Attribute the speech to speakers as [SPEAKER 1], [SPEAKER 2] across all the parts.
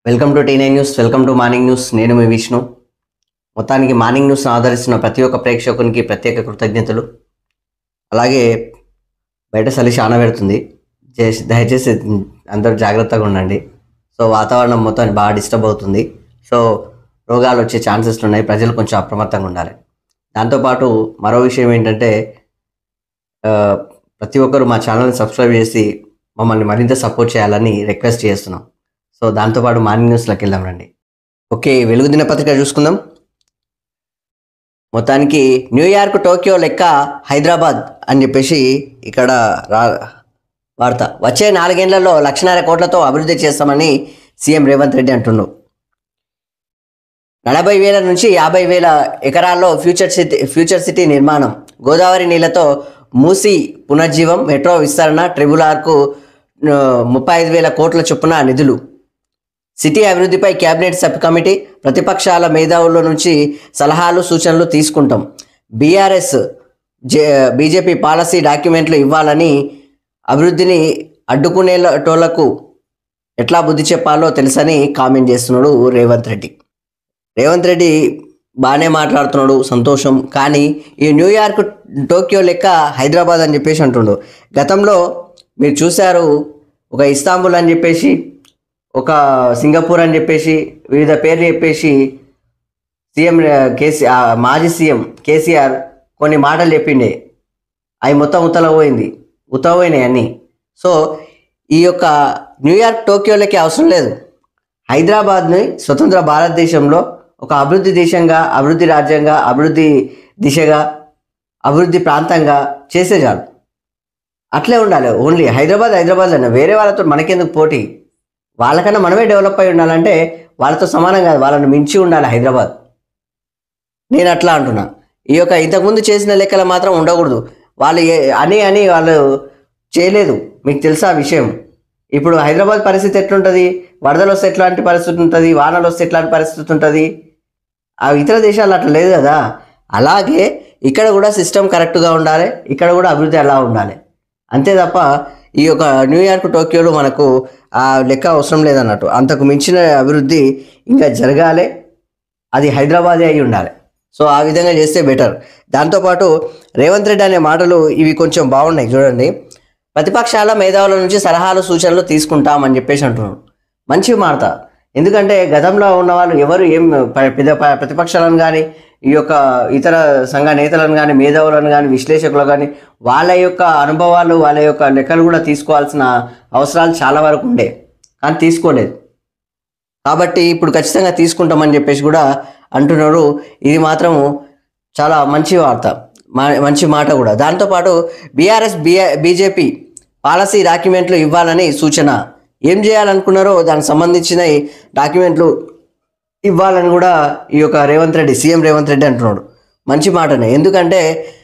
[SPEAKER 1] Welcome to T nine news welcome to morning news నేను మీ విష్ణు మొత్తానికి మార్నింగ్ న్యూస్ను ఆదరిస్తున్న ప్రతి ఒక్క ప్రేక్షకునికి ప్రత్యేక కృతజ్ఞతలు అలాగే బయట చలి చాలా పెడుతుంది చేసి- దయచేసి అందరూ జాగ్రత్తగా ఉండండి సో వాతావరణం మొత్తం బాగా డిస్టర్బ్ అవుతుంది సో రోగాలు వచ్చే ఛాన్సెస్ ఉన్నాయి ప్రజలు కొంచెం అప్రమత్తంగా ఉండాలి దాంతోపాటు మరో విషయం ఏంటంటే ఆ, ప్రతి ఒక్కరు మా ఛానల్ని సబ్స్క్రైబ్ చేసి మమ్మల్ని మరింత సపోర్ట్ చేయాలని రిక్వెస్ట్ చేస్తున్నాం సో దాంతోపాటు మార్నింగ్ న్యూస్లోకి వెళ్దాం రండి ఓకే వెలుగు దినపత్రిక చూసుకుందాం మొత్తానికి న్యూయార్క్ టోక్యో లెక్క హైదరాబాద్ అని చెప్పేసి ఇక్కడ రా వార్త వచ్చే నాలుగేళ్లలో లక్షన్నర కోట్లతో అభివృద్ధి చేస్తామని సీఎం రేవంత్ రెడ్డి అంటున్నారు నలభై వేల నుంచి యాభై వేల ఎకరాల్లో ఫ్యూచర్ సిటీ ఫ్యూచర్ సిటీ నిర్మాణం గోదావరి నీళ్లతో మూసి పునర్జీవం మెట్రో విస్తరణ ట్రిబుల్ ఆర్కు ఆ, ముప్పై ఐదు వేల కోట్ల చొప్పున నిధులు సిటీ అభివృద్ధిపై కేబినెట్ సబ్ కమిటీ ప్రతిపక్షాల మేధావుల నుంచి సలహాలు సూచనలు తీసుకుంటాం బీఆర్ఎస్ జే బీజేపీ పాలసీ డాక్యుమెంట్లు ఇవ్వాలని అభివృద్ధిని అడ్డుకునేటోళ్లకు ఎట్లా బుద్ధి చెప్పాలో తెలుసని కామెంట్ చేస్తున్నాడు రేవంత్ రెడ్డి రేవంత్ రెడ్డి బాగానే మాట్లాడుతున్నాడు సంతోషం కానీ ఈ న్యూయార్క్ టోక్యో లెక్క హైదరాబాద్ అని చెప్పేసి అంటుండు గతంలో మీరు చూశారు ఒక ఇస్తాంబుల్ అని చెప్పేసి ఒక సింగపూర్ అని చెప్పేసి వివిధ పేర్లు చెప్పేసి సీఎం కేసీ ఆ మాజీ సీఎం కేసీఆర్ కొన్ని మాటలు చెప్పిండే అవి మొత్తం ఉతల పోయింది ఉతల పోయినాయి అన్నీ సో ఈ యొక్క న్యూయార్క్ టోక్యోలకి అవసరం లేదు హైదరాబాద్ని స్వతంత్ర భారతదేశంలో ఒక అభివృద్ధి దేశంగా అభివృద్ధి రాజ్యంగా అభివృద్ధి దిశగా అభివృద్ధి ప్రాంతంగా చేసే చాలు అట్లే ఉండాలి ఓన్లీ హైదరాబాద్ హైదరాబాద్ అన్న వేరే వాళ్ళతో మనకెందుకు పోటీ వాళ్ళకన్నా మనమే డెవలప్ అయి ఉండాలంటే వాళ్ళతో సమానం కాదు వాళ్ళని మించి ఉండాలి హైదరాబాద్ నేను అట్లా అంటున్నా ఈ యొక్క ఇంతకుముందు చేసిన లెక్కలు మాత్రం ఉండకూడదు వాళ్ళు ఏ- అని అని వాళ్ళు చేయలేదు మీకు తెలుసా ఆ విషయం ఇప్పుడు హైదరాబాద్ పరిస్థితి ఎట్లుంటుంది వరదలు వస్తే ఎట్లాంటి పరిస్థితి ఉంటుంది వానలు వస్తే ఎట్లాంటి పరిస్థితి ఉంటుంది ఆ ఇతర దేశాలు అట్లా లేదు కదా అలాగే ఇక్కడ కూడా సిస్టమ్ కరెక్ట్గా ఉండాలి ఇక్కడ కూడా అభివృద్ధి అలా ఉండాలి అంతే తప్ప ఈ యొక్క న్యూయార్క్ టోక్యోలో మనకు ఆ లెక్క అవసరం లేదన్నట్టు అంతకు మించిన అభివృద్ధి ఇంకా జరగాలి అది హైదరాబాదే అయి ఉండాలి సో ఆ విధంగా చేస్తే బెటర్ దాంతోపాటు రేవంత్ రెడ్డి అనే మాటలు ఇవి కొంచెం బాగున్నాయి చూడండి ప్రతిపక్షాల మేధావుల నుంచి సలహాలు సూచనలు తీసుకుంటామని చెప్పేసి అంటున్నాడు మంచి మాట ఎందుకంటే గతంలో ఉన్న వాళ్ళు ఎవరు ఏం ప- పెద్ద ప- ప్రతిపక్షాలను కానీ ఈ యొక్క ఇతర సంఘ నేతలను కానీ మేధావులను కానీ విశ్లేషకులు కానీ వాళ్ళ యొక్క అనుభవాలు వాళ్ళ యొక్క లెక్కలు కూడా తీసుకోవాల్సిన అవసరాలు చాలా వరకు ఉండే కానీ తీసుకోలేదు కాబట్టి ఇప్పుడు ఖచ్చితంగా తీసుకుంటామని చెప్పేసి కూడా అంటున్నారు ఇది మాత్రం చాలా మంచి వార్త మా- మంచి మాట కూడా దాంతోపాటు బీఆర్ఎస్ బిఆ బీజేపీ పాలసీ డాక్యుమెంట్లు ఇవ్వాలని సూచన ఏం చేయాలనుకున్నారో దానికి సంబంధించిన ఈ డాక్యుమెంట్లు ఇవ్వాలని కూడా ఈ యొక్క రేవంత్ రెడ్డి సీఎం రేవంత్ రెడ్డి అంటున్నాడు మంచి మాటనే ఎందుకంటే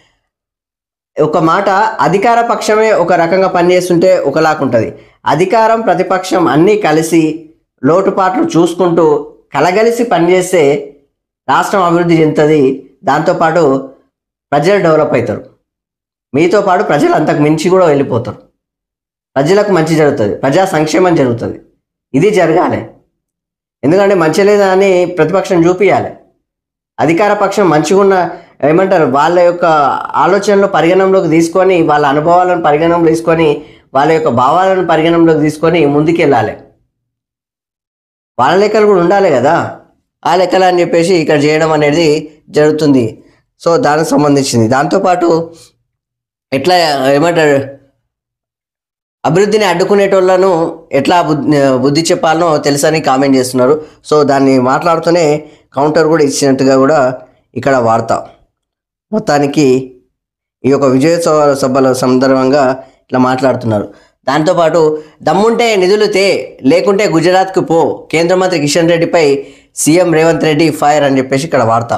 [SPEAKER 1] ఒక మాట అధికార పక్షమే ఒక రకంగా పనిచేస్తుంటే ఒకలాగుంటుంది అధికారం ప్రతిపక్షం అన్నీ కలిసి లోటుపాట్లు చూసుకుంటూ కలగలిసి పనిచేస్తే రాష్ట్రం అభివృద్ధి చెందుతుంది దాంతోపాటు ప్రజలు డెవలప్ అవుతారు మీతో పాటు ప్రజలు అంతకు మించి కూడా వెళ్ళిపోతారు ప్రజలకు మంచి జరుగుతుంది ప్రజా సంక్షేమం జరుగుతుంది ఇది జరగాలి ఎందుకంటే మంచి లేదా అని ప్రతిపక్షం చూపించాలి అధికార పక్షం మంచిగా ఉన్న ఏమంటారు వాళ్ళ యొక్క ఆలోచనలు పరిగణనలోకి తీసుకొని వాళ్ళ అనుభవాలను పరిగణనలో తీసుకొని వాళ్ళ యొక్క భావాలను పరిగణనలోకి తీసుకొని ముందుకెళ్ళాలి వాళ్ళ లెక్కలు కూడా ఉండాలి కదా ఆ లెక్కలు అని చెప్పేసి ఇక్కడ చేయడం అనేది జరుగుతుంది సో దానికి సంబంధించింది దాంతోపాటు ఎట్లా ఏమంటారు అభివృద్ధిని అడ్డుకునేటోళ్లను ఎట్లా బుద్ధి బుద్ధి చెప్పాలనో తెలుసని కామెంట్ చేస్తున్నారు సో దాన్ని మాట్లాడుతూనే కౌంటర్ కూడా ఇచ్చినట్టుగా కూడా ఇక్కడ వార్త మొత్తానికి ఈ యొక్క విజయోత్సవ సభల సందర్భంగా ఇట్లా మాట్లాడుతున్నారు దాంతోపాటు దమ్ముంటే నిధులు తే లేకుంటే గుజరాత్కు పో కేంద్ర మంత్రి కిషన్ రెడ్డిపై సీఎం రేవంత్ రెడ్డి ఫైర్ అని చెప్పేసి ఇక్కడ వార్త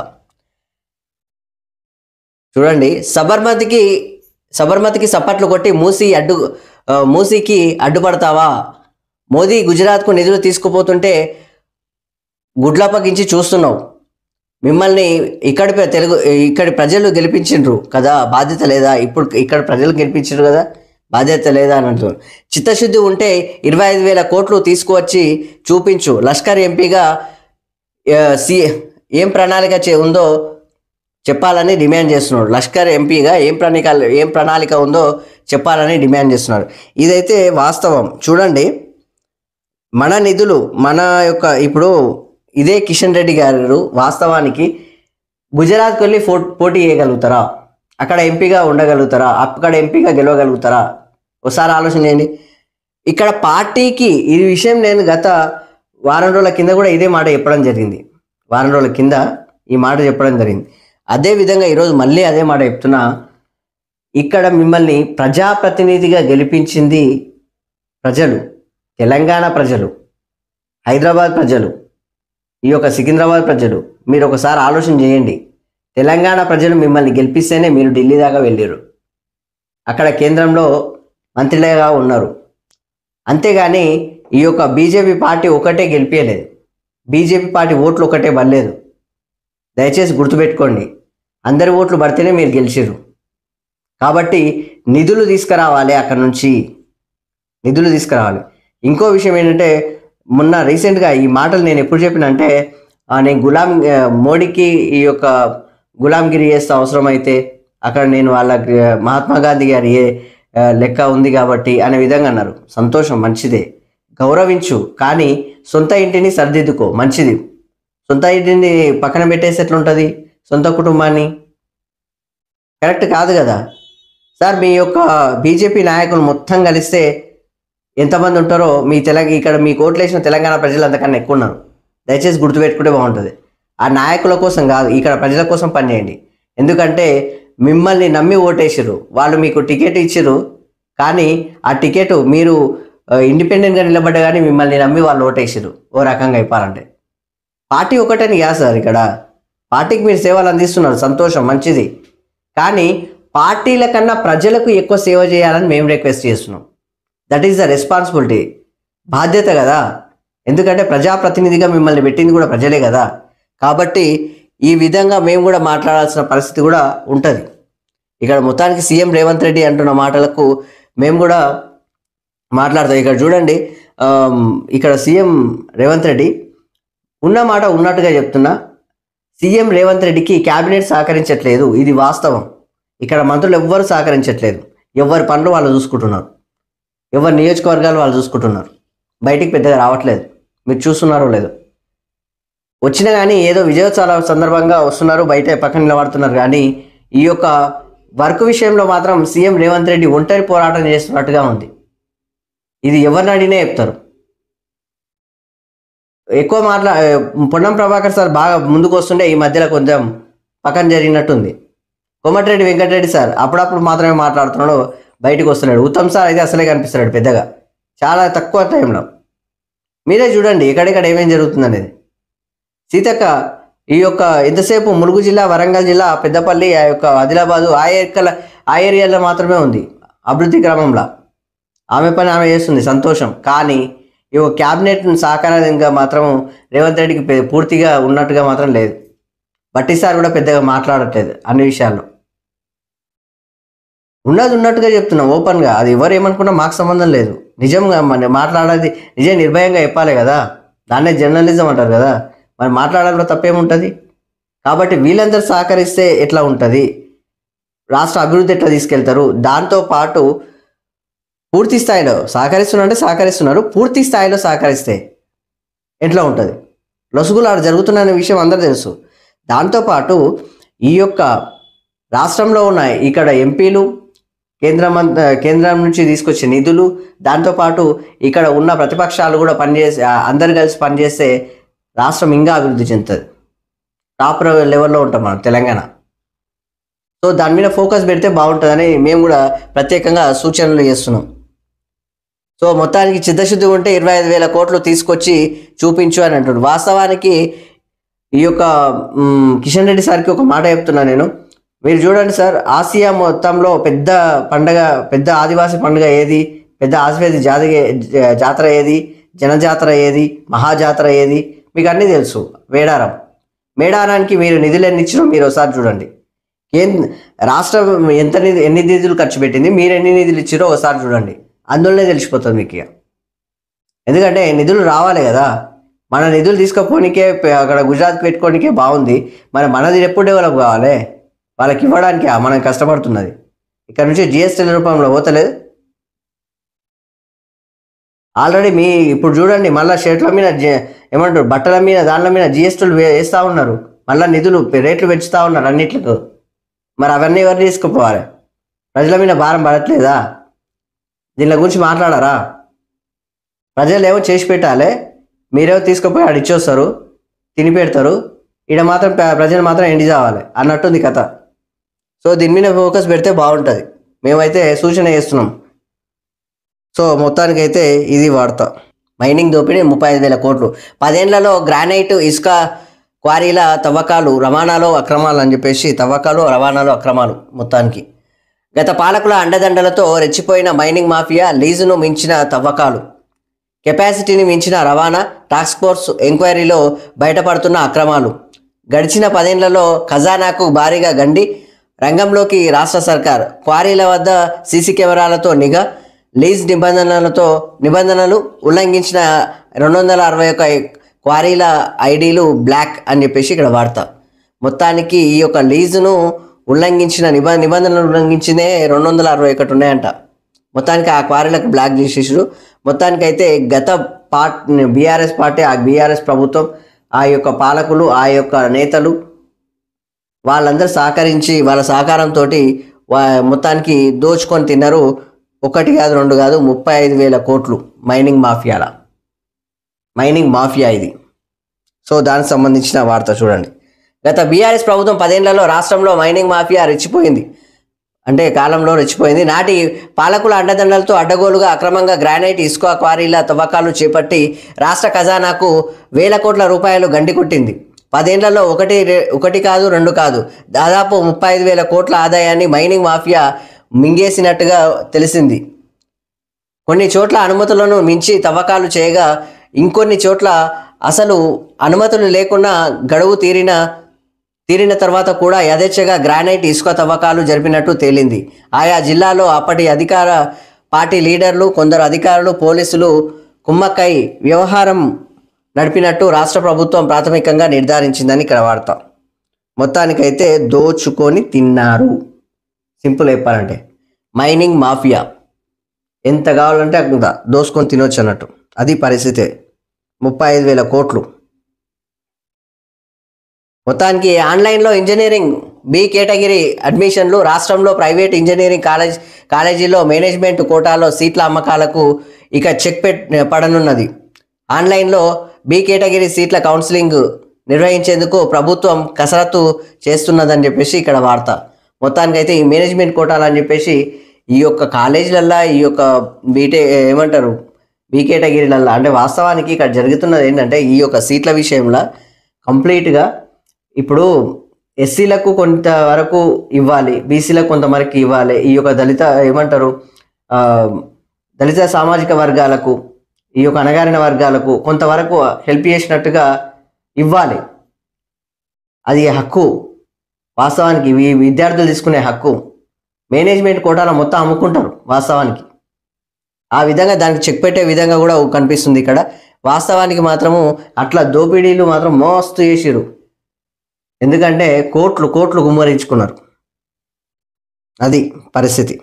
[SPEAKER 1] చూడండి సబర్మతికి సబర్మతికి సప్పట్లు కొట్టి మూసి అడ్డు ఆ, మూసీకి అడ్డుపడతావా మోదీ గుజరాత్కు నిధులు తీసుకుపోతుంటే గుడ్లప్పగించి చూస్తున్నావు మిమ్మల్ని ఇక్కడి ప్ర- తెలుగు ఇక్కడి ప్రజలు గెలిపించిండ్రు కదా బాధ్యత లేదా ఇప్పుడు ఇక్కడ ప్రజలు గెలిపించారు కదా బాధ్యత లేదా అని అంటున్నారు చిత్తశుద్ధి ఉంటే ఇరవై ఐదు వేల కోట్లు తీసుకువచ్చి చూపించు లష్కర్ ఎంపీగా ఆ, సి ఏం ప్రణాళిక చే ఉందో చెప్పాలని డిమాండ్ చేస్తున్నాడు లష్కర్ ఎంపీగా ఏం ప్రణాళిక ఏం ప్రణాళిక ఉందో చెప్పాలని డిమాండ్ చేస్తున్నాడు ఇదైతే వాస్తవం చూడండి మన నిధులు మన యొక్క ఇప్పుడు ఇదే కిషన్ రెడ్డి గారు వాస్తవానికి గుజరాత్కి వెళ్ళి ఫో పోటీ చేయగలుగుతారా అక్కడ ఎంపీగా ఉండగలుగుతారా అక్కడ ఎంపీగా గెలవగలుగుతారా ఒకసారి ఆలోచన చేయండి ఇక్కడ పార్టీకి ఈ విషయం నేను గత వారం రోజుల కింద కూడా ఇదే మాట చెప్పడం జరిగింది వారం రోజుల కింద ఈ మాట చెప్పడం జరిగింది అదే విధంగా ఈరోజు మళ్ళీ అదే మాట చెప్తున్నా ఇక్కడ మిమ్మల్ని ప్రజాప్రతినిధిగా గెలిపించింది ప్రజలు తెలంగాణ ప్రజలు హైదరాబాద్ ప్రజలు ఈ యొక్క సికింద్రాబాద్ ప్రజలు మీరు ఒకసారి ఆలోచన చేయండి తెలంగాణ ప్రజలు మిమ్మల్ని గెలిపిస్తేనే మీరు ఢిల్లీ దాకా వెళ్ళారు అక్కడ కేంద్రంలో మంత్రిగా ఉన్నారు అంతేగాని ఈ యొక్క బీజేపీ పార్టీ ఒకటే గెలిపించలేదు బీజేపీ పార్టీ ఓట్లు ఒకటే పడలేదు దయచేసి గుర్తుపెట్టుకోండి అందరి ఓట్లు పడితేనే మీరు గెలిచిర్రు కాబట్టి నిధులు తీసుకురావాలి అక్కడ నుంచి నిధులు తీసుకురావాలి ఇంకో విషయం ఏంటంటే మొన్న రీసెంట్గా ఈ మాటలు నేను ఎప్పుడు చెప్పినంటే ఆ, నేను గులాం ఆ, మోడీకి ఈ యొక్క గులాంగిరి చేస్తే అవసరమైతే అక్కడ నేను వాళ్ళ ఆ, మహాత్మా గాంధీ గారి ఏ ఆ, లెక్క ఉంది కాబట్టి అనే విధంగా అన్నారు సంతోషం మంచిదే గౌరవించు కానీ సొంత ఇంటిని సరిదిద్దుకో మంచిది సొంత ఇంటిని పక్కన పెట్టేసి ఎట్లుంటుంది సొంత కుటుంబాన్ని కరెక్ట్ కాదు కదా సార్ మీ యొక్క బీజేపీ నాయకులు మొత్తం కలిస్తే ఎంతమంది ఉంటారో మీ తెలంగాణ ఇక్కడ మీ ఓట్లేసిన తెలంగాణ ప్రజలు అంతకన్నా ఎక్కువ ఉన్నారు దయచేసి గుర్తుపెట్టుకుంటే బాగుంటుంది ఆ నాయకుల కోసం కాదు ఇక్కడ ప్రజల కోసం పనిచేయండి ఎందుకంటే మిమ్మల్ని నమ్మి ఓటేసారు వాళ్ళు మీకు టికెట్ ఇచ్చారు కానీ ఆ టికెట్ మీరు ఆ, ఇండిపెండెంట్గా నిలబడ్డా కానీ మిమ్మల్ని నమ్మి వాళ్ళు ఓటేసారు ఓ రకంగా చెప్పాలంటే పార్టీ ఒకటని కాదు సార్ ఇక్కడ పార్టీకి మీరు సేవలు అందిస్తున్నారు సంతోషం మంచిది కానీ పార్టీల కన్నా ప్రజలకు ఎక్కువ సేవ చేయాలని మేము రిక్వెస్ట్ చేస్తున్నాం దట్ ఈస్ ద రెస్పాన్సిబిలిటీ బాధ్యత కదా ఎందుకంటే ప్రజాప్రతినిధిగా మిమ్మల్ని పెట్టింది కూడా ప్రజలే కదా కాబట్టి ఈ విధంగా మేము కూడా మాట్లాడాల్సిన పరిస్థితి కూడా ఉంటుంది ఇక్కడ మొత్తానికి సీఎం రేవంత్ రెడ్డి అంటున్న మాటలకు మేము కూడా మాట్లాడతాం ఇక్కడ చూడండి ఆమ్, ఇక్కడ సీఎం రేవంత్ రెడ్డి ఉన్న మాట ఉన్నట్టుగా చెప్తున్నా సీఎం రేవంత్ రెడ్డికి క్యాబినెట్ సహకరించట్లేదు ఇది వాస్తవం ఇక్కడ మంత్రులు ఎవ్వరు సహకరించట్లేదు ఎవరి పనులు వాళ్ళు చూసుకుంటున్నారు ఎవరి నియోజకవర్గాలు వాళ్ళు చూసుకుంటున్నారు బయటికి పెద్దగా రావట్లేదు మీరు చూస్తున్నారో లేదో వచ్చినా కానీ ఏదో విజయోత్సవాల సందర్భంగా వస్తున్నారు బయట పక్కన నిలబడుతున్నారు కానీ ఈ యొక్క వర్క్ విషయంలో మాత్రం సీఎం రేవంత్ రెడ్డి ఒంటరి పోరాటం చేస్తున్నట్టుగా ఉంది ఇది ఎవరిని అడిగినా చెప్తారు ఎక్కువ మాట్లా ఏ, పొన్నం ప్రభాకర్ సార్ బాగా ముందుకు వస్తుండే ఈ మధ్యలో కొంచెం పక్కన జరిగినట్టుంది కోమటిరెడ్డి వెంకటరెడ్డి సార్ అప్పుడప్పుడు మాత్రమే మాట్లాడుతున్నాడు బయటకు వస్తున్నాడు ఉత్తమ్ సార్ అయితే అసలే కనిపిస్తున్నాడు పెద్దగా చాలా తక్కువ టైంలో మీరే చూడండి ఎక్కడెక్కడ ఏమేం జరుగుతుంది అనేది సీతక్క ఈ యొక్క ఎంతసేపు ములుగు జిల్లా వరంగల్ జిల్లా పెద్దపల్లి ఆ యొక్క ఆదిలాబాదు ఆ ఏరియాల ఆ ఏరియాలో మాత్రమే ఉంది అభివృద్ధి క్రమంలో ఆమె పని ఆమె చేస్తుంది సంతోషం కానీ ఈ యొక్క క్యాబినెట్ సహకారంగా మాత్రం రేవంత్ రెడ్డికి పె- పూర్తిగా ఉన్నట్టుగా మాత్రం లేదు బట్టి సార్ కూడా పెద్దగా మాట్లాడట్లేదు అన్ని విషయాల్లో ఉన్నది ఉన్నట్టుగా చెప్తున్నాం ఓపెన్గా అది ఎవరు ఏమనుకున్నా మాకు సంబంధం లేదు నిజంగా మన మాట్లాడేది నిజం నిర్భయంగా చెప్పాలి కదా దాన్నే జర్నలిజం అంటారు కదా మరి మాట్లాడాలంలో తప్పేముంటుంది కాబట్టి వీళ్ళందరూ సహకరిస్తే ఎట్లా ఉంటుంది రాష్ట్ర అభివృద్ధి ఎట్లా తీసుకెళ్తారు దాంతో పాటు పూర్తి స్థాయిలో సహకరిస్తున్నారంటే సహకరిస్తున్నారు పూర్తి స్థాయిలో సహకరిస్తే ఎట్లా ఉంటుంది లొసుగులు ఆడ జరుగుతున్న విషయం అందరూ తెలుసు దాంతోపాటు ఈ యొక్క రాష్ట్రంలో ఉన్న ఇక్కడ ఎంపీలు కేంద్రం అంత- కేంద్రం నుంచి తీసుకొచ్చే నిధులు దాంతోపాటు ఇక్కడ ఉన్న ప్రతిపక్షాలు కూడా పనిచేసి ఆ, అందరు కలిసి పనిచేస్తే రాష్ట్రం ఇంకా అభివృద్ధి చెందుతుంది టాప్ లెవెల్లో ఉంటాం మనం తెలంగాణ సో దాని మీద ఫోకస్ పెడితే బాగుంటుందని మేము కూడా ప్రత్యేకంగా సూచనలు చేస్తున్నాం సో మొత్తానికి చిత్తశుద్ధి ఉంటే ఇరవై ఐదు వేల కోట్లు తీసుకొచ్చి చూపించు అని అంటున్నాడు వాస్తవానికి ఈ యొక్క మ్, కిషన్ రెడ్డి సార్కి ఒక మాట చెప్తున్నా నేను మీరు చూడండి సార్ ఆసియా మొత్తంలో పెద్ద పండగ పెద్ద ఆదివాసీ పండుగ ఏది పెద్ద ఆదివాసీ జాతర జాతర ఏది జనజాతర ఏది మహాజాతర ఏది మీకు అన్నీ తెలుసు మేడారం మేడారానికి మీరు నిధులు ఎన్ని ఇచ్చినా మీరు ఒకసారి చూడండి ఏం రాష్ట్రం ఎంత నిధి ఎన్ని నిధులు ఖర్చు పెట్టింది మీరు ఎన్ని నిధులు ఇచ్చారో ఒకసారి చూడండి అందులోనే తెలిసిపోతుంది మీకు ఇక ఎందుకంటే నిధులు రావాలి కదా మన నిధులు తీసుకపోనికే ప- అక్కడ గుజరాత్కి పెట్టుకోనికే బాగుంది మరి మనది ఎప్పుడు డెవలప్ కావాలి వాళ్ళకి ఇవ్వడానికి మనం కష్టపడుతున్నది ఇక్కడ నుంచి జిఎస్టీ రూపంలో పోతలేదు ఆల్రెడీ మీ ఇప్పుడు చూడండి మళ్ళీ షర్ట్ల మీద జ- ఏమంటారు బట్టల మీద దానిల మీద జిఎస్టీలు వేస్తూ ఉన్నారు మళ్ళీ నిధులు పె- రేట్లు పెంచుతూ ఉన్నారు అన్నిట్లకు మరి అవన్నీ ఎవరు తీసుకుపోవాలి ప్రజల మీద భారం పడట్లేదా దీని గురించి మాట్లాడారా ప్రజలు ఏమో చేసి పెట్టాలి మీరేమో తీసుకుపోయి ఆడ ఇచ్చొస్తారు తిని పెడతారు ఈడ మాత్రం ప్ర- ప్రజలు మాత్రం ఎండి చావాలి అన్నట్టుంది కథ సో దీని మీద ఫోకస్ పెడితే బాగుంటుంది మేమైతే సూచన చేస్తున్నాం సో మొత్తానికైతే ఇది వాడతా మైనింగ్ దోపిడీ ముప్పై ఐదు వేల కోట్లు పదేళ్లలో గ్రానైట్ ఇసుక క్వారీల తవ్వకాలు రవాణాలో అక్రమాలు అని చెప్పేసి తవ్వకాలు రవాణాలో అక్రమాలు మొత్తానికి గత పాలకుల అండదండలతో రెచ్చిపోయిన మైనింగ్ మాఫియా లీజును మించిన తవ్వకాలు కెపాసిటీని మించిన రవాణా టాస్క్ ఫోర్స్ ఎంక్వైరీలో బయటపడుతున్న అక్రమాలు గడిచిన పదేళ్లలో ఖజానాకు భారీగా గండి రంగంలోకి రాష్ట్ర సర్కార్ క్వారీల వద్ద సీసీ కెమెరాలతో నిఘా లీజ్ నిబంధనలతో నిబంధనలు ఉల్లంఘించిన రెండు వందల అరవై ఒక క్వారీల ఐడీలు బ్లాక్ అని చెప్పేసి ఇక్కడ వాడతాం మొత్తానికి ఈ యొక్క లీజును ఉల్లంఘించిన నిబ నిబంధనలు ఉల్లంఘించినే రెండు వందల అరవై ఒకటి ఉన్నాయంట మొత్తానికి ఆ క్వారీలకు బ్లాక్ చేసేసారు మొత్తానికి అయితే గత పార్ట్ బీఆర్ఎస్ పార్టీ ఆ బీఆర్ఎస్ ప్రభుత్వం ఆ యొక్క పాలకులు ఆ యొక్క నేతలు వాళ్ళందరూ సహకరించి వాళ్ళ సహకారంతో మొత్తానికి దోచుకొని తిన్నారు ఒకటి కాదు రెండు కాదు ముప్పై ఐదు వేల కోట్లు మైనింగ్ మాఫియాల మైనింగ్ మాఫియా ఇది సో దానికి సంబంధించిన వార్త చూడండి గత బీఆర్ఎస్ ప్రభుత్వం పదేళ్లలో రాష్ట్రంలో మైనింగ్ మాఫియా రెచ్చిపోయింది అంటే కాలంలో రెచ్చిపోయింది నాటి పాలకుల అండదండలతో అడ్డగోలుగా అక్రమంగా గ్రానైట్ ఇసుక క్వారీల తవ్వకాలు చేపట్టి రాష్ట్ర ఖజానాకు వేల కోట్ల రూపాయలు గండి కొట్టింది పదేళ్లలో ఒకటి రె- ఒకటి కాదు రెండు కాదు దాదాపు ముప్పై ఐదు వేల కోట్ల ఆదాయాన్ని మైనింగ్ మాఫియా మింగేసినట్టుగా తెలిసింది కొన్ని చోట్ల అనుమతులను మించి తవ్వకాలు చేయగా ఇంకొన్ని చోట్ల అసలు అనుమతులు లేకుండా గడువు తీరిన తీరిన తర్వాత కూడా యథేచ్ఛగా గ్రానైట్ ఇసుక తవ్వకాలు జరిపినట్టు తేలింది ఆయా జిల్లాలో అప్పటి అధికార పార్టీ లీడర్లు కొందరు అధికారులు పోలీసులు కుమ్మక్కై వ్యవహారం నడిపినట్టు రాష్ట్ర ప్రభుత్వం ప్రాథమికంగా నిర్ధారించిందని ఇక్కడ వాడతాం మొత్తానికైతే దోచుకొని తిన్నారు సింపుల్ చెప్పాలంటే మైనింగ్ మాఫియా ఎంత కావాలంటే అంత దోసుకొని తినొచ్చు అన్నట్టు అది పరిస్థితి ముప్పై ఐదు వేల కోట్లు మొత్తానికి ఆన్లైన్లో ఇంజనీరింగ్ బి కేటగిరీ అడ్మిషన్లు రాష్ట్రంలో ప్రైవేట్ ఇంజనీరింగ్ కాలేజ్ కాలేజీలో మేనేజ్మెంట్ కోటాలో సీట్ల అమ్మకాలకు ఇక చెక్ పెట్ పడనున్నది ఆన్లైన్లో బి కేటగిరీ సీట్ల కౌన్సిలింగ్ నిర్వహించేందుకు ప్రభుత్వం కసరత్తు చేస్తున్నదని చెప్పేసి ఇక్కడ వార్త మొత్తానికైతే ఈ మేనేజ్మెంట్ కోటాలు అని చెప్పేసి ఈ యొక్క కాలేజీలల్లో ఈ యొక్క బీటే ఏమంటారు బీ కేటగిరీలల్లో అంటే వాస్తవానికి ఇక్కడ జరుగుతున్నది ఏంటంటే ఈ యొక్క సీట్ల విషయంలో కంప్లీట్గా ఇప్పుడు ఎస్సీలకు కొంతవరకు ఇవ్వాలి బీసీలకు కొంతవరకు ఇవ్వాలి ఈ యొక్క దళిత ఏమంటారు ఆ, దళిత సామాజిక వర్గాలకు ఈ యొక్క అణగారిన వర్గాలకు కొంతవరకు హెల్ప్ చేసినట్టుగా ఇవ్వాలి అది హక్కు వాస్తవానికి ఈ విద్యార్థులు తీసుకునే హక్కు మేనేజ్మెంట్ కోటాలో మొత్తం అమ్ముకుంటారు వాస్తవానికి ఆ విధంగా దానికి చెక్ పెట్టే విధంగా కూడా కనిపిస్తుంది ఇక్కడ వాస్తవానికి మాత్రము అట్లా దోపిడీలు మాత్రం మోస్తు చేసిరు ఎందుకంటే కోట్లు కోట్లు గుమ్మరించుకున్నారు అది పరిస్థితి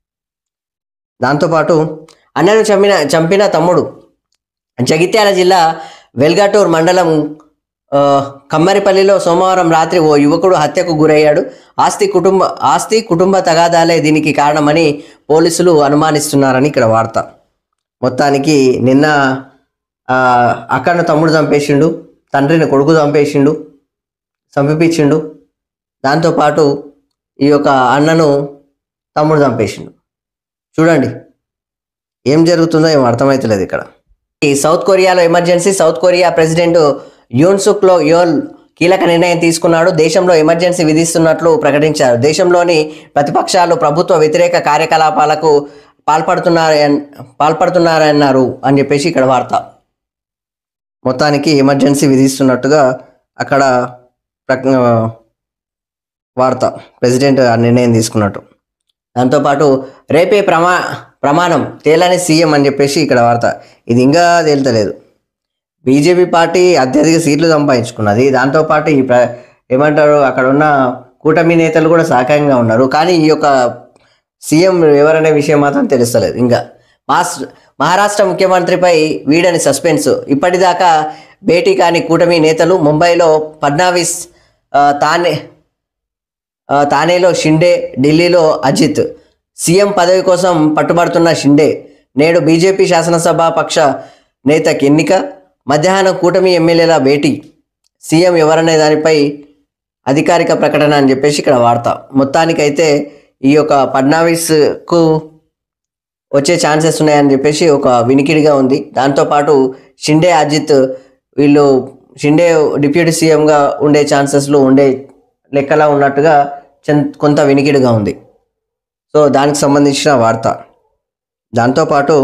[SPEAKER 1] దాంతోపాటు అన్నను చంపిన చంపిన తమ్ముడు జగిత్యాల జిల్లా వెల్గటూర్ మండలం ఆ, కమ్మరిపల్లిలో సోమవారం రాత్రి ఓ యువకుడు హత్యకు గురయ్యాడు ఆస్తి కుటుంబ ఆస్తి కుటుంబ తగాదాలే దీనికి కారణమని పోలీసులు అనుమానిస్తున్నారని ఇక్కడ వార్త మొత్తానికి నిన్న ఆ, అక్కను తమ్ముడు చంపేసిండు తండ్రిని కొడుకు చంపేసిండు చంపిపించిండు దాంతోపాటు ఈ యొక్క అన్నను తమ్ముడు చంపేసిండు చూడండి ఏం జరుగుతుందో ఏం అర్థమవుతలేదు ఇక్కడ ఈ సౌత్ కొరియాలో emergency South Korea president Yoon Suk లో యోల్ కీలక నిర్ణయం తీసుకున్నాడు దేశంలో ఎమర్జెన్సీ విధిస్తున్నట్లు ప్రకటించారు దేశంలోని ప్రతిపక్షాలు ప్రభుత్వ వ్యతిరేక కార్యకలాపాలకు పాల్పడుతున్నారని పాల్పడుతున్నారన్నారు అని చెప్పేసి ఇక్కడ వార్త మొత్తానికి ఎమర్జెన్సీ విధిస్తున్నట్టుగా అక్కడ ప్రక- వార్త ప్రెసిడెంట్ ఆ నిర్ణయం తీసుకున్నట్టు దాంతోపాటు రేపే ప్రమా ప్రమాణం తేలని సీఎం అని చెప్పేసి ఇక్కడ వార్త ఇది ఇంకా తేలుతలేదు బీజేపీ పార్టీ అత్యధిక సీట్లు సంపాదించుకున్నది దాంతోపాటు ఈ ప్ర ఏమంటారు అక్కడ ఉన్న కూటమి నేతలు కూడా సహకారంగా ఉన్నారు కానీ ఈ యొక్క సీఎం ఎవరనే విషయం మాత్రం తెలుస్తలేదు ఇంకా మాస్ మహారాష్ట్ర ముఖ్యమంత్రిపై వీడని సస్పెన్స్ ఇప్పటిదాకా భేటీ కాని కూటమి నేతలు ముంబైలో ఫడ్నావిస్ ఆ, తానే ఆ, తానేలో షిండే ఢిల్లీలో అజిత్ సీఎం పదవి కోసం పట్టుబడుతున్న షిండే నేడు బీజేపీ శాసనసభ పక్ష నేతకి ఎన్నిక మధ్యాహ్నం కూటమి ఎమ్మెల్యేల భేటీ సీఎం ఎవరనే దానిపై అధికారిక ప్రకటన అని చెప్పేసి ఇక్కడ వార్త మొత్తానికైతే ఈ యొక్క ఫడ్నావిస్కు వచ్చే ఛాన్సెస్ ఉన్నాయని చెప్పేసి ఒక వినికిడిగా ఉంది దాంతోపాటు షిండే అజిత్ వీళ్ళు షిండే డిప్యూటీ సీఎంగా ఉండే ఛాన్సెస్లు ఉండే లెక్కలా ఉన్నట్టుగా చెన్- కొంత వినికిడిగా ఉంది సో దానికి సంబంధించిన వార్త దాంతోపాటు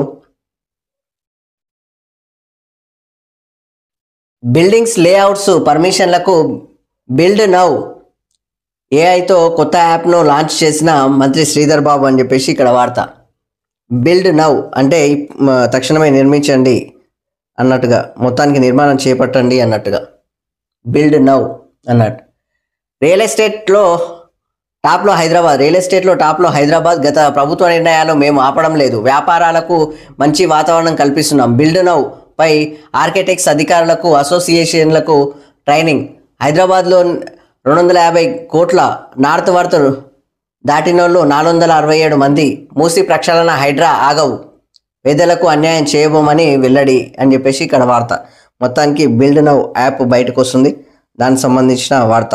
[SPEAKER 1] బిల్డింగ్స్ లేఅవుట్స్ పర్మిషన్లకు బిల్డ్ నౌ ఏఐతో కొత్త యాప్ను లాంచ్ చేసిన మంత్రి శ్రీధర్ బాబు అని చెప్పేసి ఇక్కడ వార్త బిల్డ్ నౌ అంటే ఇప్- మ- తక్షణమే నిర్మించండి అన్నట్టుగా మొత్తానికి నిర్మాణం చేపట్టండి అన్నట్టుగా బిల్డ్ నౌ అన్నట్టు రియల్ ఎస్టేట్లో టాప్లో హైదరాబాద్ రియల్ ఎస్టేట్లో టాప్లో హైదరాబాద్ గత ప్రభుత్వ నిర్ణయాలు మేము ఆపడం లేదు వ్యాపారాలకు మంచి వాతావరణం కల్పిస్తున్నాం బిల్డ్ నౌ పై ఆర్కిటెక్ట్స్ అధికారులకు అసోసియేషన్లకు ట్రైనింగ్ హైదరాబాద్లో రెండు వందల యాభై కోట్ల నార్త్ వర్త్ దాటినోళ్ళు నాలుగు వందల అరవై ఏడు మంది మూసి ప్రక్షాళన హైడ్రా ఆగవు పేదలకు అన్యాయం చేయబోమని వెల్లడి అని చెప్పేసి ఇక్కడ వార్త మొత్తానికి బిల్డ్ నౌ యాప్ బయటకు వస్తుంది దానికి సంబంధించిన వార్త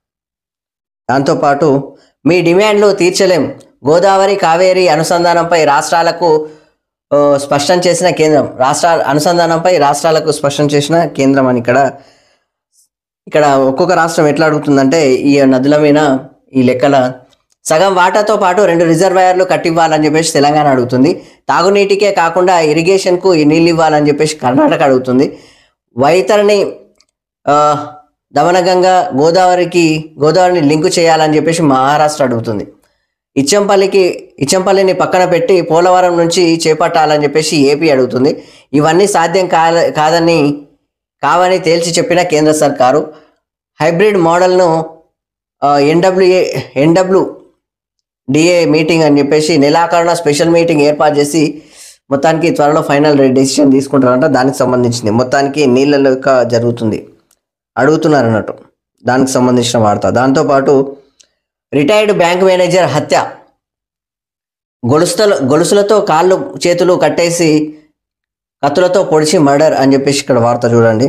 [SPEAKER 1] దాంతోపాటు మీ డిమాండ్లు తీర్చలేం గోదావరి కావేరి అనుసంధానంపై రాష్ట్రాలకు ఆ, స్పష్టం చేసిన కేంద్రం రాష్ట్ర అనుసంధానంపై రాష్ట్రాలకు స్పష్టం చేసిన కేంద్రం అని ఇక్కడ ఇక్కడ ఒక్కొక్క రాష్ట్రం ఎట్లా అడుగుతుందంటే ఈ నదుల మీద ఈ లెక్కల సగం వాటాతో పాటు రెండు రిజర్వాయర్లు కట్టివ్వాలని చెప్పేసి తెలంగాణ అడుగుతుంది తాగునీటికే కాకుండా ఇరిగేషన్కు ఈ నీళ్ళు ఇవ్వాలని చెప్పేసి కర్ణాటక అడుగుతుంది వైతరిని ఆ, దమనగంగా గోదావరికి గోదావరిని లింకు చేయాలని చెప్పేసి మహారాష్ట్ర అడుగుతుంది ఇచ్చంపల్లికి ఇచ్చంపల్లిని పక్కన పెట్టి పోలవరం నుంచి చేపట్టాలని చెప్పేసి ఏపీ అడుగుతుంది ఇవన్నీ సాధ్యం కాల కాదని కావని తేల్చి చెప్పిన కేంద్ర సర్కారు హైబ్రిడ్ మోడల్ను ఎన్డబ్ల్యూఏ ఎన్డబ్ల్యూ డిఏ మీటింగ్ అని చెప్పేసి నెలాఖరున స్పెషల్ మీటింగ్ ఏర్పాటు చేసి మొత్తానికి త్వరలో ఫైనల్ డెసిషన్ తీసుకుంటారంట దానికి సంబంధించింది మొత్తానికి నీళ్ళ లెక్క జరుగుతుంది అడుగుతున్నారు అన్నట్టు దానికి సంబంధించిన వార్త దాంతోపాటు రిటైర్డ్ బ్యాంక్ మేనేజర్ హత్య గొలుసుల గొలుసులతో కాళ్ళు చేతులు కట్టేసి కత్తులతో పొడిచి మర్డర్ అని చెప్పేసి ఇక్కడ వార్త చూడండి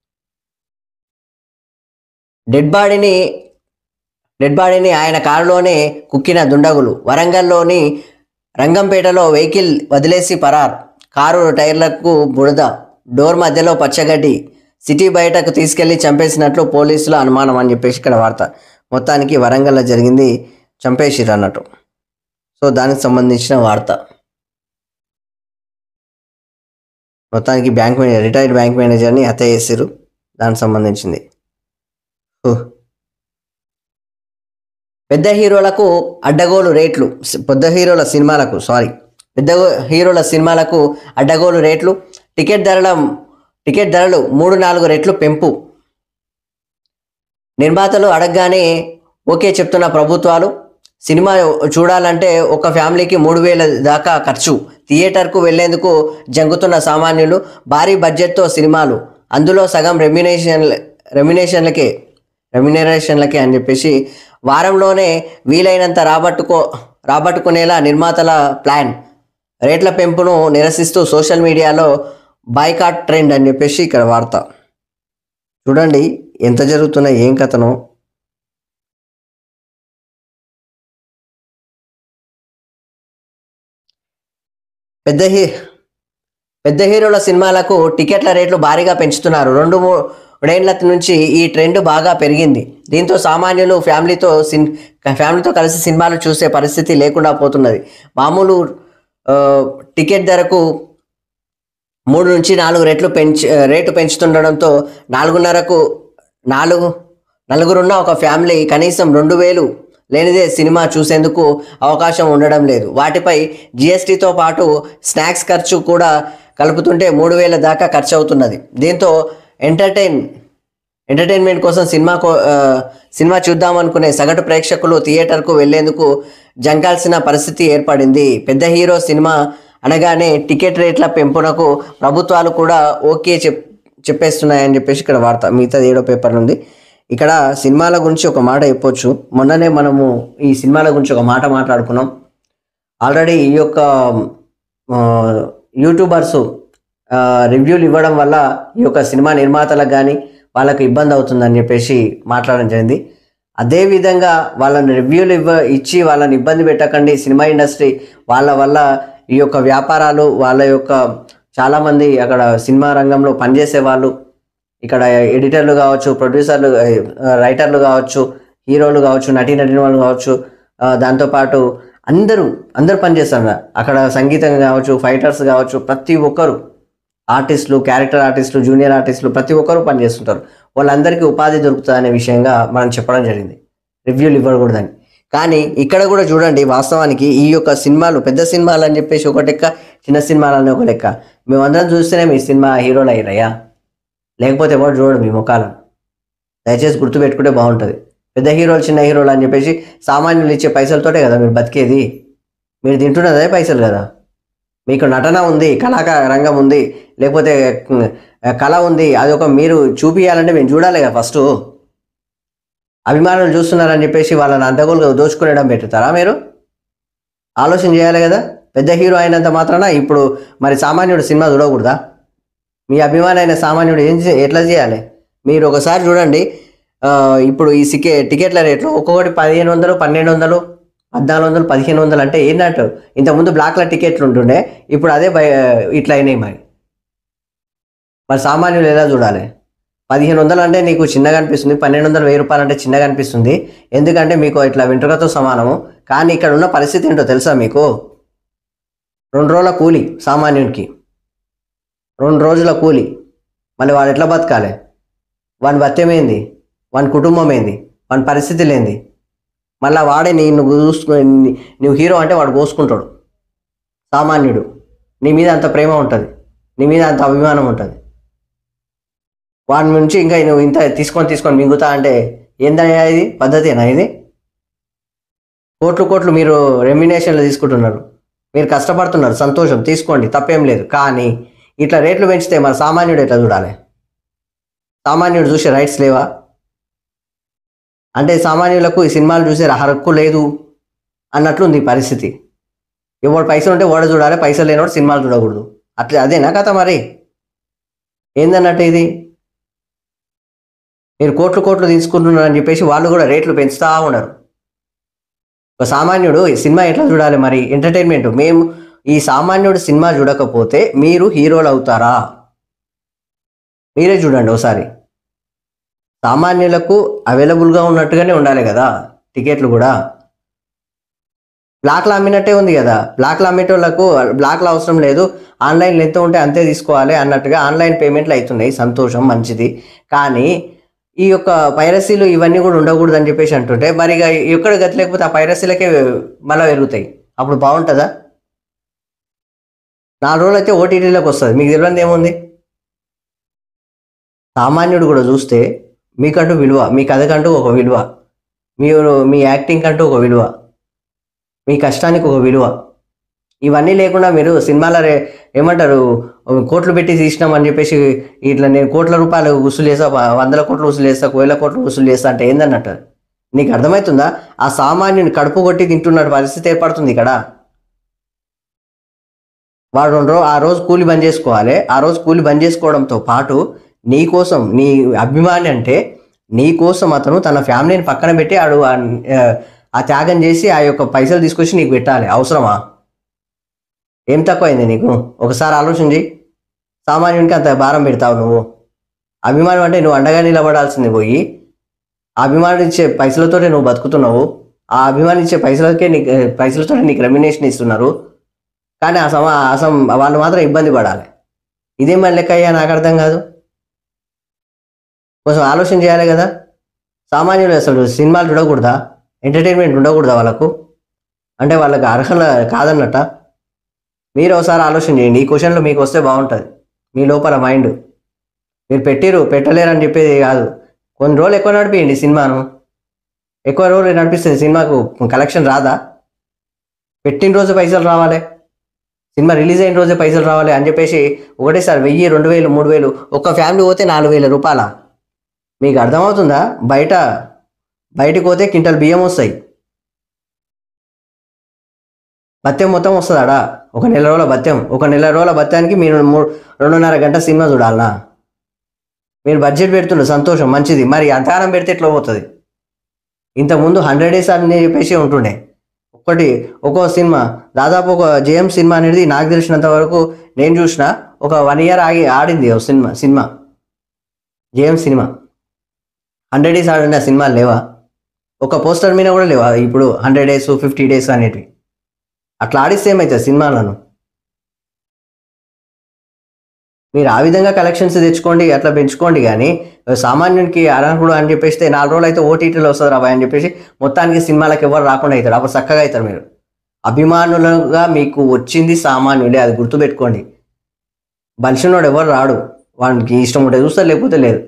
[SPEAKER 1] డెడ్ బాడీని డెడ్ బాడీని ఆయన కారులోనే కుక్కిన దుండగులు వరంగల్లోని రంగంపేటలో వెహికల్ వదిలేసి పరార్ కారు టైర్లకు బురద డోర్ మధ్యలో పచ్చగడ్డి సిటీ బయటకు తీసుకెళ్లి చంపేసినట్లు పోలీసుల అనుమానం అని చెప్పేసి ఇక్కడ వార్త మొత్తానికి వరంగల్లో జరిగింది చంపేసిర్రు అన్నట్టు సో దానికి సంబంధించిన వార్త మొత్తానికి బ్యాంక్ మేనేజర్ రిటైర్డ్ బ్యాంక్ మేనేజర్ని హత్య చేసిర్రు దానికి సంబంధించింది హు. పెద్ద హీరోలకు అడ్డగోలు రేట్లు సి- పెద్ద హీరోల సినిమాలకు సారీ పెద్ద హీరోల సినిమాలకు అడ్డగోలు రేట్లు టికెట్ ధరల టికెట్ ధరలు మూడు నాలుగు రెట్లు పెంపు నిర్మాతలు అడగగానే ఓకే చెప్తున్న ప్రభుత్వాలు సినిమా చూడాలంటే ఒక ఫ్యామిలీకి మూడు వేల దాకా ఖర్చు థియేటర్కు వెళ్లేందుకు జంగుతున్న సామాన్యులు భారీ బడ్జెట్తో సినిమాలు అందులో సగం రెమ్యునేషన్ రెమ్యునేషన్లకే రెమ్యునరేషన్లకే అని చెప్పేసి వారంలోనే వీలైనంత రాబట్టుకో రాబట్టుకునేలా నిర్మాతల ప్లాన్ రేట్ల పెంపును నిరసిస్తూ సోషల్ మీడియాలో బాయ్కాట్ ట్రెండ్ అని చెప్పేసి ఇక్కడ వార్త చూడండి ఎంత జరుగుతున్నా ఏం కథనో పెద్ద హీ పెద్ద హీరోల సినిమాలకు టికెట్ల రేట్లు భారీగా పెంచుతున్నారు రెండు మూడేళ్ల నుంచి ఈ ట్రెండ్ బాగా పెరిగింది దీంతో సామాన్యులు ఫ్యామిలీతో సిన్ ఫ్యామిలీతో కలిసి సినిమాలు చూసే పరిస్థితి లేకుండా పోతున్నది మామూలు ఆ, టికెట్ ధరకు మూడు నుంచి నాలుగు రెట్లు పెంచి రేటు పెంచుతుండడంతో నాలుగున్నరకు నాలుగు నలుగురున్న ఒక ఫ్యామిలీ కనీసం రెండు వేలు లేనిదే సినిమా చూసేందుకు అవకాశం ఉండడం లేదు వాటిపై జిఎస్టీతో పాటు స్నాక్స్ ఖర్చు కూడా కలుపుతుంటే మూడు వేల దాకా ఖర్చు అవుతున్నది దీంతో ఎంటర్టైన్ ఎంటర్టైన్మెంట్ కోసం సినిమా కో- ఆ, సినిమా చూద్దాం అనుకునే సగటు ప్రేక్షకులు థియేటర్కు వెళ్లేందుకు జంకాల్సిన పరిస్థితి ఏర్పడింది పెద్ద హీరో సినిమా అనగానే టికెట్ రేట్ల పెంపునకు ప్రభుత్వాలు కూడా ఓకే చెప్ చెప్పేస్తున్నాయని చెప్పేసి ఇక్కడ వార్త మిగతా ఏడో పేపర్ ఉంది ఇక్కడ సినిమాల గురించి ఒక మాట చెప్పొచ్చు మొన్ననే మనము ఈ సినిమాల గురించి ఒక మాట మాట్లాడుకున్నాం ఆల్రెడీ ఈ యొక్క ఆ, యూట్యూబర్స్ ఆ, రివ్యూలు ఇవ్వడం వల్ల ఈ యొక్క సినిమా నిర్మాతలకు కానీ వాళ్ళకు ఇబ్బంది అవుతుందని చెప్పేసి మాట్లాడడం జరిగింది అదేవిధంగా వాళ్ళని రివ్యూలు ఇవ్వ ఇచ్చి వాళ్ళని ఇబ్బంది పెట్టకండి సినిమా ఇండస్ట్రీ వాళ్ళ వల్ల ఈ యొక్క వ్యాపారాలు వాళ్ళ యొక్క చాలామంది అక్కడ సినిమా రంగంలో పనిచేసే వాళ్ళు ఇక్కడ ఎడిటర్లు కావచ్చు ప్రొడ్యూసర్లు ఆ, రైటర్లు కావచ్చు హీరోలు కావచ్చు నటీ నటిన వాళ్ళు కావచ్చు ఆ, దాంతోపాటు అందరూ అందరూ పనిచేస్తారు అక్కడ సంగీతం కావచ్చు ఫైటర్స్ కావచ్చు ప్రతి ఒక్కరు ఆర్టిస్టులు క్యారెక్టర్ ఆర్టిస్టులు జూనియర్ ఆర్టిస్టులు ప్రతి ఒక్కరు పనిచేస్తుంటారు వాళ్ళందరికీ ఉపాధి దొరుకుతుంది అనే విషయంగా మనం చెప్పడం జరిగింది రివ్యూలు ఇవ్వకూడదని కానీ ఇక్కడ కూడా చూడండి వాస్తవానికి ఈ యొక్క సినిమాలు పెద్ద సినిమాలు అని చెప్పేసి ఒక లెక్క చిన్న సినిమాలు అని ఒక లెక్క మేమందరం చూస్తేనే మీ సినిమా హీరోలు అయ్యారయ్యా లేకపోతే ఎవరు చూడడు మీ ముఖాలను దయచేసి గుర్తుపెట్టుకుంటే బాగుంటుంది పెద్ద హీరోలు చిన్న హీరోలు అని చెప్పేసి సామాన్యులు ఇచ్చే పైసలతోటే కదా మీరు బతికేది మీరు తింటున్నదే పైసలు కదా మీకు నటన ఉంది కళాక రంగం ఉంది లేకపోతే ఉమ్, కళ ఉంది అది ఒక మీరు చూపియాలంటే మేము చూడాలి కదా ఫస్ట్ అభిమానులు చూస్తున్నారని చెప్పేసి వాళ్ళని అంతగోలుగా దోచుకునేయడం పెట్టుతారా మీరు ఆలోచన చేయాలి కదా పెద్ద హీరో అయినంత మాత్రాన ఇప్పుడు మరి సామాన్యుడు సినిమా చూడకూడదా మీ అభిమానైన సామాన్యుడు ఏం చే- ఎట్లా చేయాలి మీరు ఒకసారి చూడండి ఆ, ఇప్పుడు ఈ సికే టికెట్ల రేట్లు ఒక్కొక్కటి పదిహేను వందలు పన్నెండు వందలు పద్నాలుగు వందలు పదిహేను వందలు అంటే ఏంటంటే ఇంతకుముందు బ్లాక్ల టికెట్లు ఉంటుండే ఇప్పుడు అదే బయ ఇట్లా అయినాయి మరి మరి సామాన్యులు ఎలా చూడాలి పదిహేను వందలు అంటే నీకు చిన్నగా అనిపిస్తుంది పన్నెండు వందలు వెయ్యి రూపాయలు అంటే చిన్నగా అనిపిస్తుంది ఎందుకంటే మీకు ఇట్లా వెంట్రుకతో సమానము కానీ ఇక్కడ ఉన్న పరిస్థితి ఏంటో తెలుసా మీకు రెండు రోజుల కూలి సామాన్యునికి రెండు రోజుల కూలి మళ్ళీ వాడు ఎట్లా బతకాలి వాని బత్యమేంది వాని కుటుంబం ఏంది వాని పరిస్థితి లేనిది మళ్ళీ వాడే నేను చూసుకు నువ్వు హీరో అంటే వాడు కోసుకుంటాడు సామాన్యుడు నీ మీద అంత ప్రేమ ఉంటుంది నీ మీద అంత అభిమానం ఉంటుంది వాడి నుంచి ఇంకా నువ్వు ఇంత తీసుకొని తీసుకొని మింగుతా అంటే ఏందయ్యా ఇది పద్ధతేనా ఇది కోట్లు కోట్లు మీరు రెమ్యునేషన్లు తీసుకుంటున్నారు మీరు కష్టపడుతున్నారు సంతోషం తీసుకోండి తప్పేం లేదు కానీ ఇట్లా రేట్లు పెంచితే మరి సామాన్యుడు ఎట్లా చూడాలి సామాన్యుడు చూసే రైట్స్ లేవా అంటే సామాన్యులకు ఈ సినిమాలు చూసే హక్కు లేదు అన్నట్లుంది ఈ పరిస్థితి ఎవడు పైసలు ఉంటే ఓడ చూడాలి పైసలు లేనివాడు సినిమాలు చూడకూడదు అట్లా అదేనా కథ మరి ఏందన్నట్టు ఇది మీరు కోట్లు కోట్లు తీసుకుంటున్నారని చెప్పేసి వాళ్ళు కూడా రేట్లు పెంచుతా ఉన్నారు ఒక సామాన్యుడు ఈ సినిమా ఎట్లా చూడాలి మరి ఎంటర్టైన్మెంట్ మేము ఈ సామాన్యుడు సినిమా చూడకపోతే మీరు హీరోలు అవుతారా మీరే చూడండి ఒకసారి సామాన్యులకు అవైలబుల్గా ఉన్నట్టుగానే ఉండాలి కదా టికెట్లు కూడా బ్లాక్లో అమ్మినట్టే ఉంది కదా బ్లాక్లో అమ్మేటోళ్ళకు బ్లాక్లో అవసరం లేదు ఆన్లైన్లో ఎంత ఉంటే అంతే తీసుకోవాలి అన్నట్టుగా ఆన్లైన్ పేమెంట్లు అవుతున్నాయి సంతోషం మంచిది కానీ ఈ యొక్క పైరసీలు ఇవన్నీ కూడా ఉండకూడదు అని చెప్పేసి అంటుంటే మరి ఇక ఎక్కడ గతి లేకపోతే ఆ పైరసీలకే మళ్ళీ పెరుగుతాయి అప్పుడు బాగుంటుందా నాలుగు రోజులు అయితే ఓటీటీలోకి వస్తుంది మీకు తెలియదు ఏముంది సామాన్యుడు కూడా చూస్తే మీకంటూ విలువ మీ కథకంటూ ఒక విలువ మీరు మీ యాక్టింగ్ కంటూ ఒక విలువ మీ కష్టానికి ఒక విలువ ఇవన్నీ లేకుండా మీరు సినిమాల రే ఏమంటారు కోట్లు పెట్టి తీసినాం అని చెప్పేసి ఇట్లా నేను కోట్ల రూపాయలు వసూలు చేస్తా వ- వందల కోట్లు వసూలు చేస్తా వేల కోట్లు వసూలు చేస్తా అంటే ఏందన్నట్టు నీకు అర్థమవుతుందా ఆ సామాన్యుని కడుపు కొట్టి తింటున్న పరిస్థితి ఏర్పడుతుంది ఇక్కడ వాడు రెండు రోజు ఆ రోజు కూలి బంద్ చేసుకోవాలి ఆ రోజు కూలి బంద్ చేసుకోవడంతో పాటు నీ కోసం నీ అభిమాని అంటే నీ కోసం అతను తన ఫ్యామిలీని పక్కన పెట్టి ఆడు ఆ- ఆ త్యాగం చేసి ఆ యొక్క పైసలు తీసుకొచ్చి నీకు పెట్టాలి అవసరమా ఏం తక్కువైంది నీకు ఒకసారి ఆలోచించి సామాన్యునికి అంత భారం పెడతావు నువ్వు అభిమానం అంటే నువ్వు అండగా నిలబడాల్సింది పోయి ఆ అభిమానం ఇచ్చే పైసలతోనే నువ్వు బతుకుతున్నావు ఆ అభిమానం ఇచ్చే పైసలకే నీకు పైసలతో నీకు రెమ్యునేషన్ ఇస్తున్నారు కానీ ఆ సమ అసం వాళ్ళు మాత్రం ఇబ్బంది పడాలి ఇదేం మరి లెక్క అయ్యా నాకు అర్థం కాదు కొంచెం ఆలోచన చేయాలి కదా సామాన్యులు అసలు సినిమాలు చూడకూడదా ఎంటర్టైన్మెంట్ ఉండకూడదా వాళ్ళకు అంటే వాళ్ళకి అర్హత కాదన్నట్ట మీరు ఒకసారి ఆలోచన చేయండి ఈ క్వశ్చన్లో మీకు వస్తే బాగుంటుంది మీ లోపల మైండ్ మీరు పెట్టిరు పెట్టలేరని చెప్పేది కాదు కొన్ని రోజులు ఎక్కువ నడిపియండి సినిమాను ఎక్కువ రోజులు నడిపిస్తుంది సినిమాకు కలెక్షన్ రాదా పెట్టిన రోజు పైసలు రావాలి సినిమా రిలీజ్ అయిన రోజే పైసలు రావాలి అని చెప్పేసి ఒకటేసారి వెయ్యి రెండు వేలు మూడు వేలు ఒక్క ఫ్యామిలీ పోతే నాలుగు వేల రూపాయల మీకు అర్థమవుతుందా బయట బయటికి పోతే క్వింటల్ బియ్యం వస్తాయి బత్యం మొత్తం వస్తుందాడా ఒక నెల రోజుల బత్యం ఒక నెల రోజుల బత్యానికి మీరు మూడు రెండున్నర గంట సినిమా చూడాలనా మీరు బడ్జెట్ పెడుతుండ్రు సంతోషం మంచిది మరి అంతగానం పెడితే ఎట్లా పోతుంది ఇంతకుముందు హండ్రెడ్ డేస్ అని చెప్పేసి ఉంటుండే ఒకటి ఒక్కో సినిమా దాదాపు ఒక జేఎం సినిమా అనేది నాకు తెలిసినంత వరకు నేను చూసిన ఒక వన్ ఇయర్ ఆగి ఆడింది ఒక cinema cinema JM cinema hundred days ఆడిన సినిమాలు లేవా ఒక పోస్టర్ మీద కూడా లేవా ఇప్పుడు హండ్రెడ్ డేస్ ఫిఫ్టీ డేస్ అనేటివి అట్లా ఆడిస్తే ఏమవుతుంది సినిమాలను మీరు ఆ విధంగా కలెక్షన్స్ తెచ్చుకోండి అట్లా పెంచుకోండి కానీ సామాన్యునికి అర్హుడు అని చెప్పేస్తే నాలుగు రోజులు అయితే ఓటీటీలో వస్తుంది రాబాయ్ అని చెప్పేసి మొత్తానికి సినిమాలకు ఎవరు రాకుండా అవుతారు అప్పుడు చక్కగా అవుతారు మీరు అభిమానులుగా మీకు వచ్చింది సామాన్యులే అది గుర్తుపెట్టుకోండి బలిసినోడు ఎవరు రాడు వానికి ఇష్టం ఉంటే చూస్తారు లేకపోతే లేదు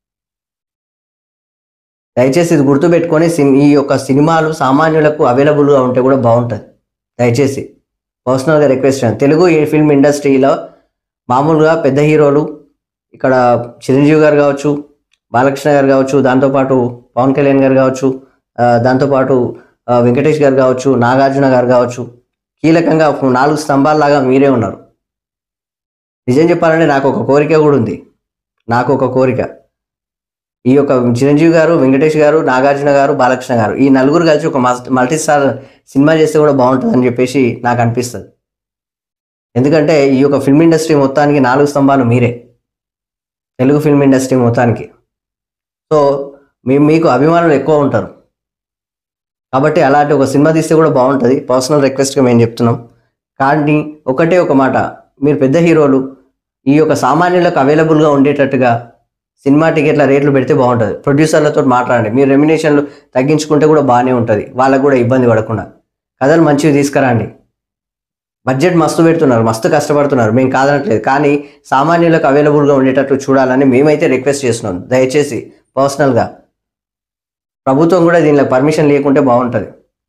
[SPEAKER 1] దయచేసి ఇది గుర్తుపెట్టుకొని సిన్- ఈ యొక్క సినిమాలు సామాన్యులకు అవైలబుల్గా ఉంటే కూడా బాగుంటుంది దయచేసి పర్సనల్గా రిక్వెస్ట్ చేయండి. తెలుగు ఈ ఫిల్మ్ ఇండస్ట్రీలో మామూలుగా పెద్ద హీరోలు ఇక్కడ చిరంజీవి గారు కావచ్చు బాలకృష్ణ గారు కావచ్చు దాంతోపాటు పవన్ కళ్యాణ్ గారు కావచ్చు ఆ, దాంతోపాటు ఆ, వెంకటేష్ గారు కావచ్చు నాగార్జున గారు కావచ్చు కీలకంగా ఒక నాలుగు స్తంభాల్లాగా మీరే ఉన్నారు నిజం చెప్పాలంటే నాకు ఒక కోరిక కూడా ఉంది నాకు ఒక కోరిక ఈ యొక్క చిరంజీవి గారు వెంకటేష్ గారు నాగార్జున గారు బాలకృష్ణ గారు ఈ నలుగురు కలిసి ఒక మల్టీ స్టార్ సినిమా చేస్తే కూడా బాగుంటుందని చెప్పేసి నాకు అనిపిస్తుంది ఎందుకంటే ఈ యొక్క ఫిల్మ్ ఇండస్ట్రీ మొత్తానికి నాలుగు స్తంభాలు మీరే తెలుగు ఫిల్మ్ ఇండస్ట్రీ మొత్తానికి సో మీ మీకు అభిమానులు ఎక్కువ ఉంటారు కాబట్టి అలాంటి ఒక సినిమా తీస్తే కూడా బాగుంటుంది పర్సనల్ రిక్వెస్ట్గా మేము చెప్తున్నాం కానీ ఒకటే ఒక మాట మీరు పెద్ద హీరోలు ఈ యొక్క సామాన్యులకు అవైలబుల్గా ఉండేటట్టుగా సినిమా టికెట్ల రేట్లు పెడితే బాగుంటుంది ప్రొడ్యూసర్లతో మాట్లాడండి మీరు రెమ్యునేషన్లు తగ్గించుకుంటే కూడా బాగానే ఉంటుంది వాళ్ళకు కూడా ఇబ్బంది పడకుండా కథలు మంచివి తీసుకురండి బడ్జెట్ మస్తు పెడుతున్నారు మస్తు కష్టపడుతున్నారు మేము కాదనట్లేదు కానీ సామాన్యులకు అవైలబుల్గా ఉండేటట్లు చూడాలని మేమైతే రిక్వెస్ట్ చేస్తున్నాం దయచేసి పర్సనల్గా ప్రభుత్వం కూడా దీనిలో పర్మిషన్ లేకుంటే బాగుంటుంది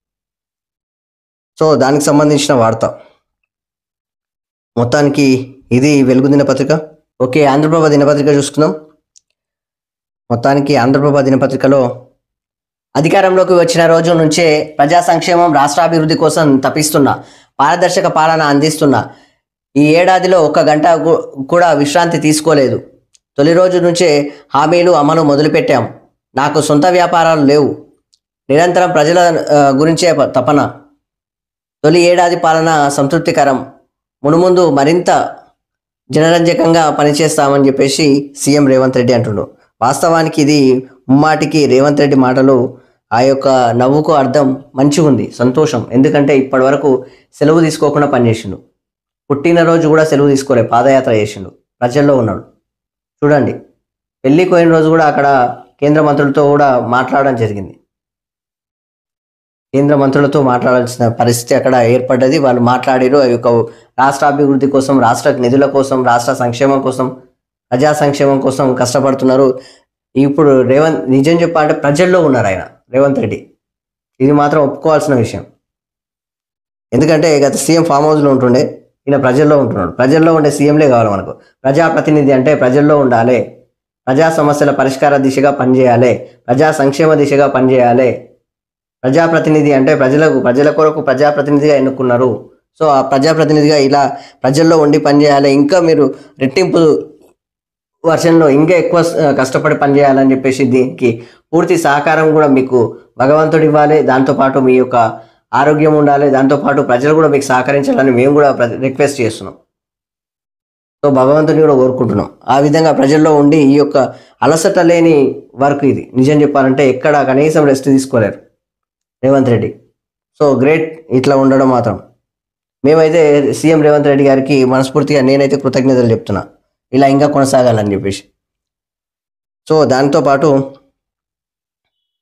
[SPEAKER 1] సో దానికి సంబంధించిన వార్త మొత్తానికి ఇది వెలుగు దినపత్రిక ఓకే ఆంధ్రప్రభ దినపత్రిక చూసుకుందాం మొత్తానికి ఆంధ్రప్రభ దినపత్రికలో అధికారంలోకి వచ్చిన రోజు నుంచే ప్రజా సంక్షేమం రాష్ట్రాభివృద్ధి కోసం తపిస్తున్న పారదర్శక పాలన అందిస్తున్న ఈ ఏడాదిలో ఒక్క గంట గు- కూడా విశ్రాంతి తీసుకోలేదు తొలి రోజు నుంచే హామీలు అమలు మొదలుపెట్టాం నాకు సొంత వ్యాపారాలు లేవు నిరంతరం ప్రజల ఆ, గురించే ప- తపన తొలి ఏడాది పాలన సంతృప్తికరం మునుముందు మరింత జనరంజకంగా పనిచేస్తామని చెప్పేసి సీఎం రేవంత్ రెడ్డి అంటుండు వాస్తవానికి ఇది ముమ్మాటికి రేవంత్ రెడ్డి మాటలు ఆ యొక్క నవ్వుకు అర్థం మంచిగా ఉంది సంతోషం ఎందుకంటే ఇప్పటి వరకు సెలవు తీసుకోకుండా పనిచేసిండు పుట్టినరోజు కూడా సెలవు తీసుకోలే పాదయాత్ర చేసిండు ప్రజల్లో ఉన్నాడు చూడండి పెళ్ళికి పోయిన రోజు కూడా అక్కడ కేంద్ర మంత్రులతో కూడా మాట్లాడడం జరిగింది కేంద్ర మంత్రులతో మాట్లాడాల్సిన పరిస్థితి అక్కడ ఏర్పడ్డది వాళ్ళు మాట్లాడారు ఆ యొక్క రాష్ట్ర అభివృద్ధి కోసం రాష్ట్ర నిధుల కోసం రాష్ట్ర సంక్షేమం కోసం ప్రజా సంక్షేమం కోసం కష్టపడుతున్నారు ఇప్పుడు రేవంత్ నిజం చెప్పాలంటే ప్రజల్లో ఉన్నారు ఆయన రేవంత్ రెడ్డి ఇది మాత్రం ఒప్పుకోవాల్సిన విషయం ఎందుకంటే గత సీఎం ఫామ్ హౌస్లో ఉంటుండే ఈయన ప్రజల్లో ఉంటున్నాడు ప్రజల్లో ఉండే సీఎంలే కావాలి మనకు ప్రజాప్రతినిధి అంటే ప్రజల్లో ఉండాలి ప్రజా సమస్యల పరిష్కార దిశగా పనిచేయాలి ప్రజా సంక్షేమ దిశగా పనిచేయాలి ప్రజాప్రతినిధి అంటే ప్రజలకు ప్రజల కొరకు ప్రజాప్రతినిధిగా ఎన్నుకున్నారు సో ఆ ప్రజాప్రతినిధిగా ఇలా ప్రజల్లో ఉండి పనిచేయాలి ఇంకా మీరు రెట్టింపు వర్షన్లో ఇంకా ఎక్కువ ఆ, కష్టపడి పనిచేయాలని చెప్పేసి దీనికి పూర్తి సహకారం కూడా మీకు భగవంతుడు ఇవ్వాలి దాంతోపాటు మీ యొక్క ఆరోగ్యం ఉండాలి దాంతోపాటు ప్రజలు కూడా మీకు సహకరించాలని మేము కూడా రిక్వెస్ట్ చేస్తున్నాం సో భగవంతుని కూడా కోరుకుంటున్నాం ఆ విధంగా ప్రజల్లో ఉండి ఈ యొక్క అలసట లేని వర్క్ ఇది నిజం చెప్పాలంటే ఎక్కడ కనీసం రెస్ట్ తీసుకోలేరు రేవంత్ రెడ్డి సో గ్రేట్ ఇట్లా ఉండడం మాత్రం మేమైతే సీఎం రేవంత్ రెడ్డి గారికి మనస్ఫూర్తిగా నేనైతే కృతజ్ఞతలు చెప్తున్నా ఇలా ఇంకా కొనసాగాలని చెప్పేసి సో దాంతోపాటు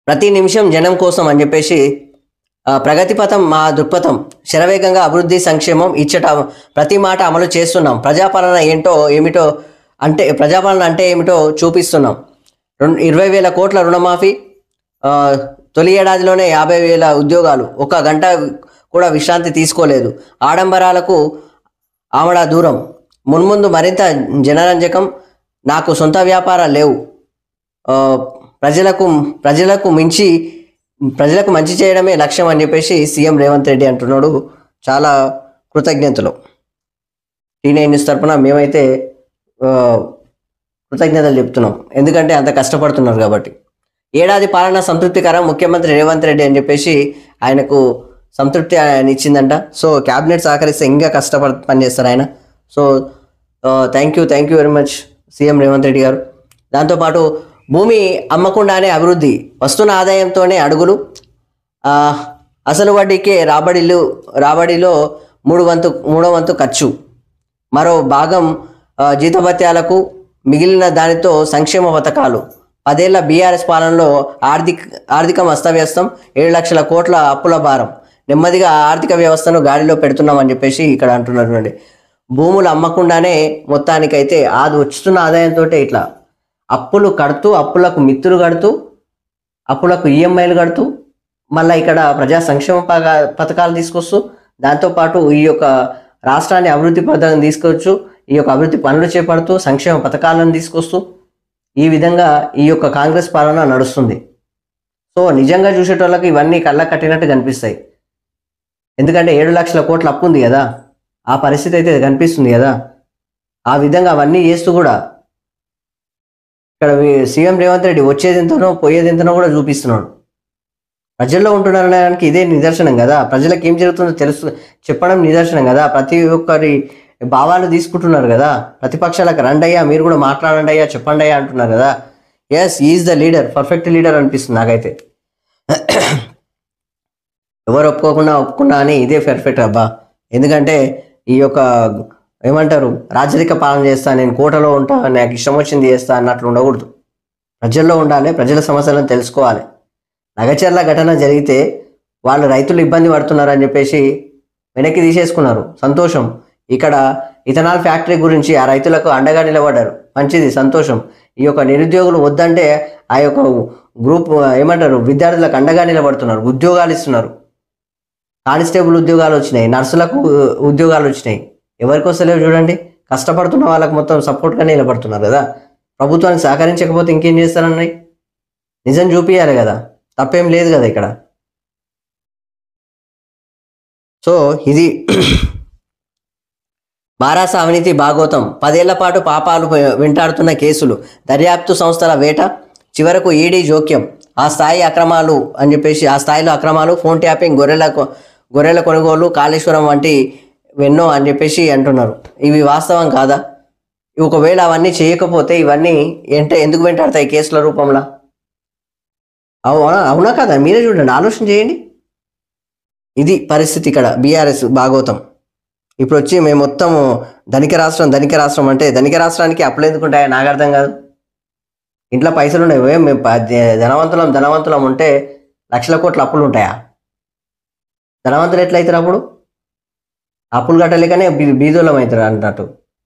[SPEAKER 1] ప్రతి నిమిషం జనం కోసం అని చెప్పేసి ఆ, ప్రగతి పథం మా దృక్పథం శరవేగంగా అభివృద్ధి సంక్షేమం ఇచ్చట ప్రతి మాట అమలు చేస్తున్నాం ప్రజాపాలన ఏంటో ఏమిటో అంటే ప్రజాపాలన అంటే ఏమిటో చూపిస్తున్నాం రెండు ఇరవై వేల కోట్ల రుణమాఫీ ఆ, తొలి ఏడాదిలోనే యాభై వేల ఉద్యోగాలు ఒక గంట కూడా విశ్రాంతి తీసుకోలేదు ఆడంబరాలకు ఆమడ దూరం మున్ముందు మరింత జనరంజకం నాకు సొంత వ్యాపారాలు లేవు ఆ, ప్రజలకు ప్రజలకు మించి ప్రజలకు మంచి చేయడమే లక్ష్యం అని చెప్పేసి సీఎం రేవంత్ రెడ్డి అంటున్నాడు చాలా కృతజ్ఞతలు టీనైన్ న్యూస్ తరపున మేమైతే ఆ, కృతజ్ఞతలు చెప్తున్నాం ఎందుకంటే అంత కష్టపడుతున్నారు కాబట్టి ఏడాది పాలన సంతృప్తికరం ముఖ్యమంత్రి రేవంత్ రెడ్డి అని చెప్పేసి ఆయనకు సంతృప్తి ఆయన ఇచ్చిందంట సో క్యాబినెట్ సహకరిస్తే ఇంకా కష్టపడి పనిచేస్తారు ఆయన so thank you thank you very much CM Revanth Reddy garu దాంతోపాటు భూమి అమ్మకుండానే అభివృద్ధి వస్తున్న ఆదాయంతోనే అడుగులు ఆ, అసలు వడ్డీకే రాబడిలు రాబడిలో మూడు వంతు మూడో వంతు ఖర్చు మరో భాగం ఆ, జీతభత్యాలకు మిగిలిన దానితో సంక్షేమ పథకాలు పదేళ్ల బీఆర్ఎస్ పాలనలో ఆర్థిక ఆర్థికం అస్తవ్యస్తం ఏడు లక్షల కోట్ల అప్పుల భారం నెమ్మదిగా ఆర్థిక వ్యవస్థను గాడిలో పెడుతున్నామని చెప్పేసి ఇక్కడ అంటున్నటువంటి భూములు అమ్మకుండానే మొత్తానికైతే అది వస్తున్న ఆదాయంతో ఇట్లా అప్పులు కడుతూ అప్పులకు మిత్తులు కడుతూ అప్పులకు ఈఎంఐలు కడుతూ మళ్ళీ ఇక్కడ ప్రజా సంక్షేమ పథకా- పథకాలు తీసుకొస్తూ దాంతోపాటు ఈ యొక్క రాష్ట్రాన్ని అభివృద్ధి పథకం తీసుకొచ్చు ఈ యొక్క అభివృద్ధి పనులు చేపడుతూ సంక్షేమ పథకాలను తీసుకొస్తూ ఈ విధంగా ఈ యొక్క కాంగ్రెస్ పాలన నడుస్తుంది సో నిజంగా చూసేటోళ్ళకి ఇవన్నీ కళ్ళ కట్టినట్టు కనిపిస్తాయి ఎందుకంటే ఏడు లక్షల కోట్ల అప్పు ఉంది కదా ఆ పరిస్థితి అయితే కనిపిస్తుంది కదా ఆ విధంగా అవన్నీ చేస్తూ కూడా ఇక్కడ వీ- సీఎం రేవంత్ రెడ్డి వచ్చేది ఎంతనో పోయేది ఎంతనో కూడా చూపిస్తున్నాడు ప్రజల్లో ఉంటున్నారనడానికి ఇదే నిదర్శనం కదా ప్రజలకు ఏం జరుగుతుందో తెలుసు చెప్పడం నిదర్శనం కదా ప్రతి ఒక్కరి భావాలు తీసుకుంటున్నారు కదా ప్రతిపక్షాలకు రండి అయ్యా మీరు కూడా మాట్లాడండి అయ్యా చెప్పండి అయ్యా అంటున్నారు కదా yes is the leader perfect leader అనిపిస్తుంది నాకైతే ఎవరు ఒప్పుకోకుండా ఒప్పుకున్నా అని ఇదే పర్ఫెక్ట్ అబ్బా ఎందుకంటే ఈ యొక్క ఏమంటారు రాజరిక పాలన చేస్తా నేను కోటలో ఉంటా నాకు ఇష్టం వచ్చింది చేస్తా అన్నట్లు ఉండకూడదు ప్రజల్లో ఉండాలి ప్రజల సమస్యలను తెలుసుకోవాలి నగచర్ల ఘటన జరిగితే వాళ్ళు రైతులు ఇబ్బంది పడుతున్నారని చెప్పేసి వెనక్కి తీసేసుకున్నారు సంతోషం ఇక్కడ ఇథనాల్ ఫ్యాక్టరీ గురించి ఆ రైతులకు అండగా నిలబడ్డారు మంచిది సంతోషం ఈ యొక్క నిరుద్యోగులు వద్దంటే ఆ యొక్క గ్రూప్ ఏమంటారు విద్యార్థులకు అండగా నిలబడుతున్నారు ఉద్యోగాలు ఇస్తున్నారు కానిస్టేబుల్ ఉద్యోగాలు వచ్చినాయి నర్సులకు ఉద్యోగాలు వచ్చినాయి ఎవరికి వస్తలేవు చూడండి కష్టపడుతున్న వాళ్ళకి మొత్తం సపోర్ట్గా నిలబడుతున్నారు కదా ప్రభుత్వానికి సహకరించకపోతే ఇంకేం చేస్తారన్నాయి నిజం చూపించాలి కదా తప్పేం లేదు కదా ఇక్కడ సో ఇది బారాస అవినీతి భాగోతం పదేళ్ల పాటు పాపాలు వెంటాడుతున్న కేసులు దర్యాప్తు సంస్థల వేట చివరకు ఈడీ జోక్యం ఆ స్థాయి అక్రమాలు అని చెప్పేసి ఆ స్థాయిలో అక్రమాలు ఫోన్ ట్యాపింగ్ గొర్రెల కొ- గొర్రెల కొనుగోలు కాళేశ్వరం వంటి ఎన్నో అని చెప్పేసి అంటున్నారు ఇవి వాస్తవం కాదా ఒకవేళ అవన్నీ చేయకపోతే ఇవన్నీ ఏంటే ఎందుకు వెంటాడతాయి కేసుల రూపంలో అవునా అవునా కదా మీరే చూడండి ఆలోచన చేయండి ఇది పరిస్థితి ఇక్కడ బీఆర్ఎస్ భాగవతం ఇప్పుడు వచ్చి మేము మొత్తం ధనిక రాష్ట్రం ధనిక రాష్ట్రం అంటే ధనిక రాష్ట్రానికి అప్పులు ఎందుకుంటాయా నాకు అర్థం కాదు ఇంట్లో పైసలు ఉన్నాయి ఏ మేము ప- ధ- ధనవంతులం ధనవంతులం ఉంటే లక్షల కోట్ల అప్పులు ఉంటాయా ధనవంతులు ఎట్లయితారు అప్పుడు అప్పులు కట్టలేకనే బీ- బీదోళం అవుతారు అన్నట్టు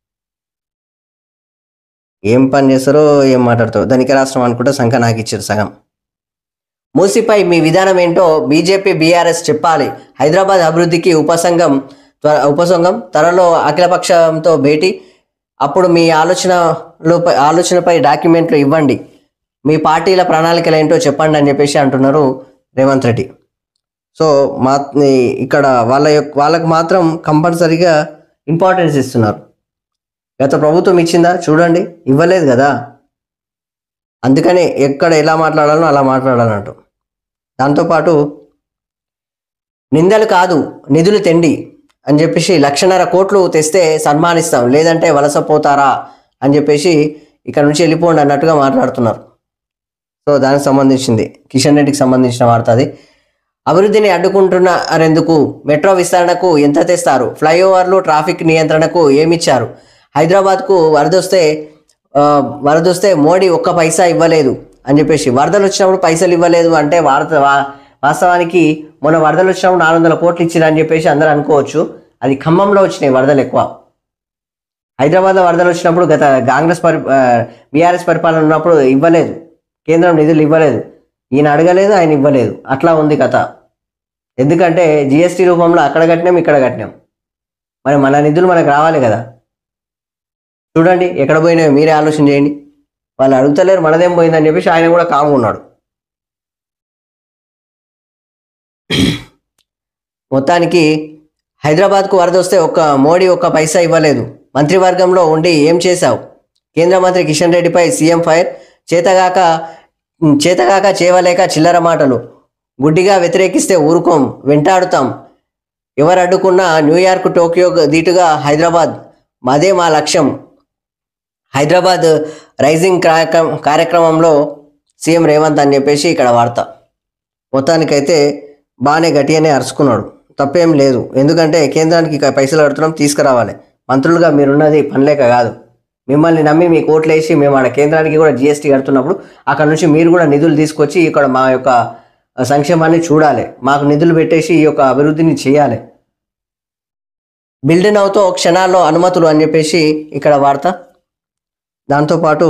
[SPEAKER 1] ఏం పని చేస్తారో ఏం మాట్లాడతారో ధనిక రాష్ట్రం అనుకుంటే సంఖ్య నాకు ఇచ్చారు సగం మూసిపై మీ విధానం ఏంటో బీజేపీ బీఆర్ఎస్ చెప్పాలి హైదరాబాద్ అభివృద్ధికి ఉపసంఘం త్వ- ఉపసంఘం త్వరలో అఖిలపక్షంతో భేటీ అప్పుడు మీ ఆలోచనలు ఆలోచనపై డాక్యుమెంట్లు ఇవ్వండి మీ పార్టీల ప్రణాళికలు ఏంటో చెప్పండి అని చెప్పేసి అంటున్నారు రేవంత్ రెడ్డి సో మా ఈ- ఇక్కడ వాళ్ళ యొక్క వాళ్ళకు మాత్రం కంపల్సరీగా ఇంపార్టెన్స్ ఇస్తున్నారు గత ప్రభుత్వం ఇచ్చిందా చూడండి ఇవ్వలేదు కదా అందుకనే ఎక్కడ ఎలా మాట్లాడాలో అలా మాట్లాడాలంటూ దాంతోపాటు నిందలు కాదు నిధులు తెండి అని చెప్పేసి లక్షన్నర కోట్లు తెస్తే సన్మానిస్తాం లేదంటే వలసపోతారా అని చెప్పేసి ఇక్కడ నుంచి వెళ్ళిపోండి అన్నట్టుగా మాట్లాడుతున్నారు సో దానికి సంబంధించింది కిషన్ రెడ్డికి సంబంధించిన వార్త అది అభివృద్ధిని అడ్డుకుంటున్నారెందుకు మెట్రో విస్తరణకు ఎంత తెస్తారు ఫ్లైఓవర్లు ట్రాఫిక్ నియంత్రణకు ఏమిచ్చారు హైదరాబాద్కు వరదొస్తే ఆ, వరదొస్తే మోడీ ఒక్క పైసా ఇవ్వలేదు అని చెప్పేసి వరదలు వచ్చినప్పుడు పైసలు ఇవ్వలేదు అంటే వార్త వా- వాస్తవానికి మొన్న వరదలు వచ్చినప్పుడు నాలుగు వందల కోట్లు ఇచ్చిరు అని చెప్పేసి అందరూ అనుకోవచ్చు అది ఖమ్మంలో వచ్చినాయి వరదలు ఎక్కువ హైదరాబాద్లో వరదలు వచ్చినప్పుడు గత కాంగ్రెస్ పరి బీఆర్ఎస్ పరిపాలన ఉన్నప్పుడు ఇవ్వలేదు కేంద్రం నిధులు ఇవ్వలేదు ఈయన అడగలేదు ఆయన ఇవ్వలేదు అట్లా ఉంది కథ ఎందుకంటే జిఎస్టీ రూపంలో అక్కడ కట్టినాం ఇక్కడ కట్టినాం మరి మన నిధులు మనకు రావాలి కదా చూడండి ఎక్కడ పోయినాయో మీరే ఆలోచన చేయండి వాళ్ళు అడుగుతలేరు మనదేం పోయిందని చెప్పేసి ఆయన కూడా కాము ఉన్నాడు మొత్తానికి హైదరాబాద్కు వరద వస్తే ఒక్క మోడీ ఒక్క పైసా ఇవ్వలేదు మంత్రివర్గంలో ఉండి ఏం చేశావు కేంద్ర మంత్రి కిషన్ రెడ్డిపై సీఎం ఫైర్ చేతగాక చేతగాక చేయవలేక చిల్లర మాటలు గుడ్డిగా వ్యతిరేకిస్తే ఊరుకోం వెంటాడుతాం ఎవరు అడ్డుకున్నా న్యూయార్క్ టోక్యో దీటుగా హైదరాబాద్ అదే మా లక్ష్యం హైదరాబాద్ రైజింగ్ కార్యక్రమం కార్యక్రమంలో సీఎం రేవంత్ అని చెప్పేసి ఇక్కడ వార్త మొత్తానికైతే బాగానే గట్టిగానే అరుచుకున్నాడు తప్పేం లేదు ఎందుకంటే కేంద్రానికి ఇక పైసలు కడుతున్నాం తీసుకురావాలి మంత్రులుగా మీరున్నది పనిలేక కాదు మిమ్మల్ని నమ్మి మీ కోట్లు వేసి మేము ఆడ కేంద్రానికి కూడా జిఎస్టీ కడుతున్నప్పుడు అక్కడ నుంచి మీరు కూడా నిధులు తీసుకొచ్చి ఇక్కడ మా యొక్క సంక్షేమాన్ని చూడాలి మాకు నిధులు పెట్టేసి ఈ యొక్క అభివృద్ధిని చేయాలి బిల్డ్ నవ్వుతో క్షణాల్లో అనుమతులు అని చెప్పేసి ఇక్కడ వార్త దాంతోపాటు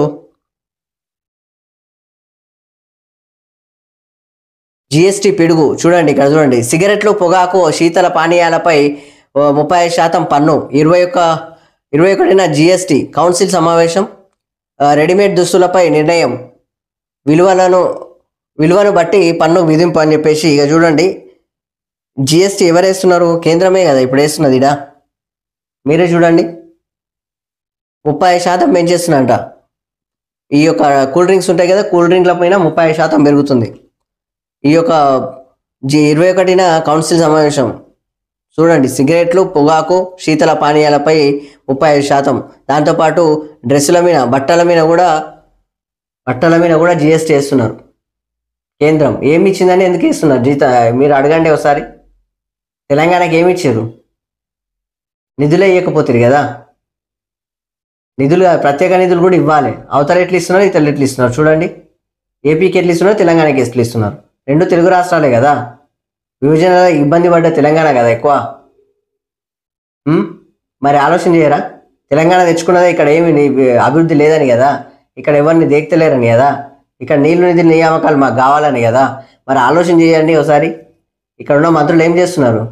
[SPEAKER 1] జిఎస్టీ పిడుగు చూడండి ఇక్కడ చూడండి సిగరెట్లు పొగాకు శీతల పానీయాలపై ఓ ముప్పై ఐదు శాతం పన్ను ఇరవై ఒక్క ఇరవై ఒకటిన జిఎస్టీ కౌన్సిల్ సమావేశం ఆ, రెడీమేడ్ దుస్తులపై నిర్ణయం విలువలను విలువను బట్టి పన్ను విధింపు అని చెప్పేసి ఇక చూడండి జిఎస్టీ ఎవరు వేస్తున్నారు కేంద్రమే కదా ఇప్పుడు వేస్తున్నది ఇడా మీరే చూడండి ముప్పై ఐదు శాతం పెంచేస్తున్నట ఈ యొక్క కూల్ డ్రింక్స్ ఉంటాయి కదా కూల్ డ్రింక్ల పైన ముప్పై ఐదు శాతం పెరుగుతుంది ఈ యొక్క జి ఇరవై ఒకటిన కౌన్సిల్ సమావేశం చూడండి సిగరెట్లు పొగాకు శీతల పానీయాలపై ముప్పై ఐదు శాతం దాంతోపాటు డ్రెస్సుల మీద బట్టల మీద కూడా బట్టల మీద కూడా జిఎస్టీ వేస్తున్నారు కేంద్రం ఏమి ఇచ్చిందని ఎందుకు ఇస్తున్నారు జీత మీరు అడగండి ఒకసారి తెలంగాణకి ఏమి ఇచ్చారు నిధులే ఇవ్వకపోతుంది కదా నిధులు ప్రత్యేక నిధులు కూడా ఇవ్వాలి అవతల ఎట్లు ఇస్తున్నారు ఇతరులు ఎట్లు ఇస్తున్నారు చూడండి ఏపీకి ఎట్లు ఇస్తున్నారు తెలంగాణకి ఎట్లు ఇస్తున్నారు రెండు తెలుగు రాష్ట్రాలే కదా విభజనలో ఇబ్బంది పడ్డ తెలంగాణ కదా ఎక్కువ ఉమ్? మరి ఆలోచన చేయరా తెలంగాణ తెచ్చుకున్నదే ఇక్కడ ఏమి నీ- అభివృద్ధి లేదని కదా ఇక్కడ ఎవరిని దేక్తలేరని కదా ఇక్కడ నీళ్లు నిధులు నియామకాలు మాకు కావాలని కదా మరి ఆలోచన చేయండి ఒకసారి ఇక్కడ ఉన్న మంత్రులు ఏం చేస్తున్నారు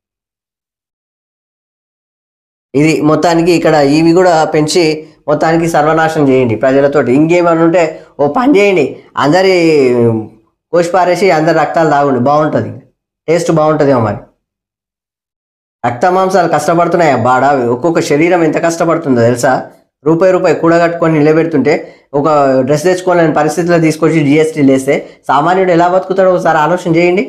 [SPEAKER 1] ఇది మొత్తానికి ఇక్కడ ఇవి కూడా పెంచి మొత్తానికి సర్వనాశనం చేయండి ప్రజలతోటి ఇంకేమన్నా ఉంటే ఓ పని చేయండి అందరి కోసి పారేసి అందరి రక్తాలు తాగుండి బాగుంటుంది టేస్ట్ బాగుంటుందేమో మరి రక్త మాంసాలు కష్టపడుతున్నాయి బాడ ఒక్కొక్క శరీరం ఎంత కష్టపడుతుందో తెలుసా రూపాయి రూపాయి కూడగట్టుకొని నిలబెడుతుంటే ఒక డ్రెస్ తెచ్చుకోలేని పరిస్థితిలో తీసుకొచ్చి జిఎస్టీ లేస్తే సామాన్యుడు ఎలా బతుకుతాడో ఒకసారి ఆలోచన చేయండి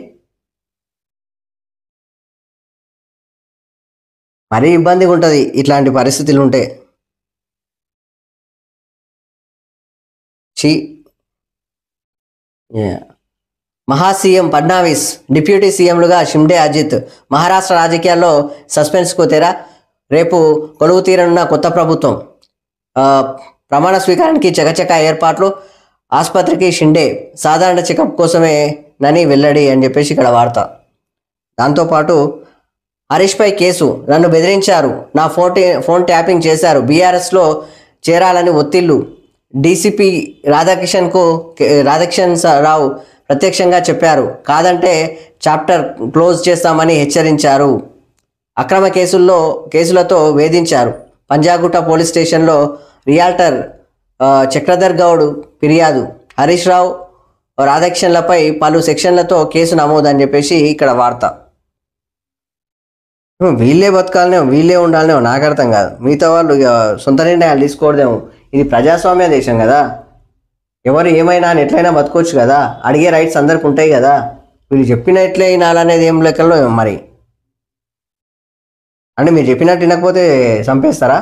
[SPEAKER 1] మరీ ఇబ్బందిగా ఉంటుంది ఇట్లాంటి పరిస్థితులు ఉంటే చీ Yeah. Maha CM Fadnavis deputy సీఎంలుగా షిమ్డే అజిత్ మహారాష్ట్ర రాజకీయాల్లో సస్పెన్స్కు తెర రేపు కొలువు తీరనున్న కొత్త ప్రభుత్వం ఆ, ప్రమాణ స్వీకారానికి చకచక ఏర్పాట్లు ఆసుపత్రికి షిండే సాధారణ చెకప్ కోసమే నని వెల్లడి అని చెప్పేసి ఇక్కడ వార్త దాంతోపాటు హరీష్పై కేసు నన్ను బెదిరించారు నా ఫోన్ టే- ఫోన్ ట్యాపింగ్ చేశారు బీఆర్ఎస్లో చేరాలని ఒత్తిళ్లు డీసీపీ రాధాకిషన్కు కే- రాధాకిషన్ స- రావు ప్రత్యక్షంగా చెప్పారు కాదంటే చాప్టర్ క్లోజ్ చేస్తామని హెచ్చరించారు అక్రమ కేసుల్లో కేసులతో వేధించారు పంజాగుట్ట పోలీస్ స్టేషన్లో రియాల్టర్ ఆ, చక్రధర్ గౌడ్ ఫిర్యాదు హరీష్ రావు రాధాకిషన్లపై పలు సెక్షన్లతో కేసు నమోదు అని చెప్పేసి ఇక్కడ వార్త హ్మ్, వీళ్ళే బతకాలనేమో వీళ్ళే ఉండాలనేమో నాకు అర్థం కాదు మిగతా వాళ్ళు ఇక సొంత నిర్ణయాలు తీసుకోవడదేమో ఇది ప్రజాస్వామ్య దేశం కదా ఎవరు ఏమైనా అని ఎట్లయినా బతకొచ్చు కదా అడిగే రైట్స్ అందరికి ఉంటాయి కదా వీళ్ళు చెప్పినట్లే వినాలనేది ఏం లెక్కల్లో ఏమో మరి అంటే మీరు చెప్పినట్టు వినకపోతే చంపేస్తారా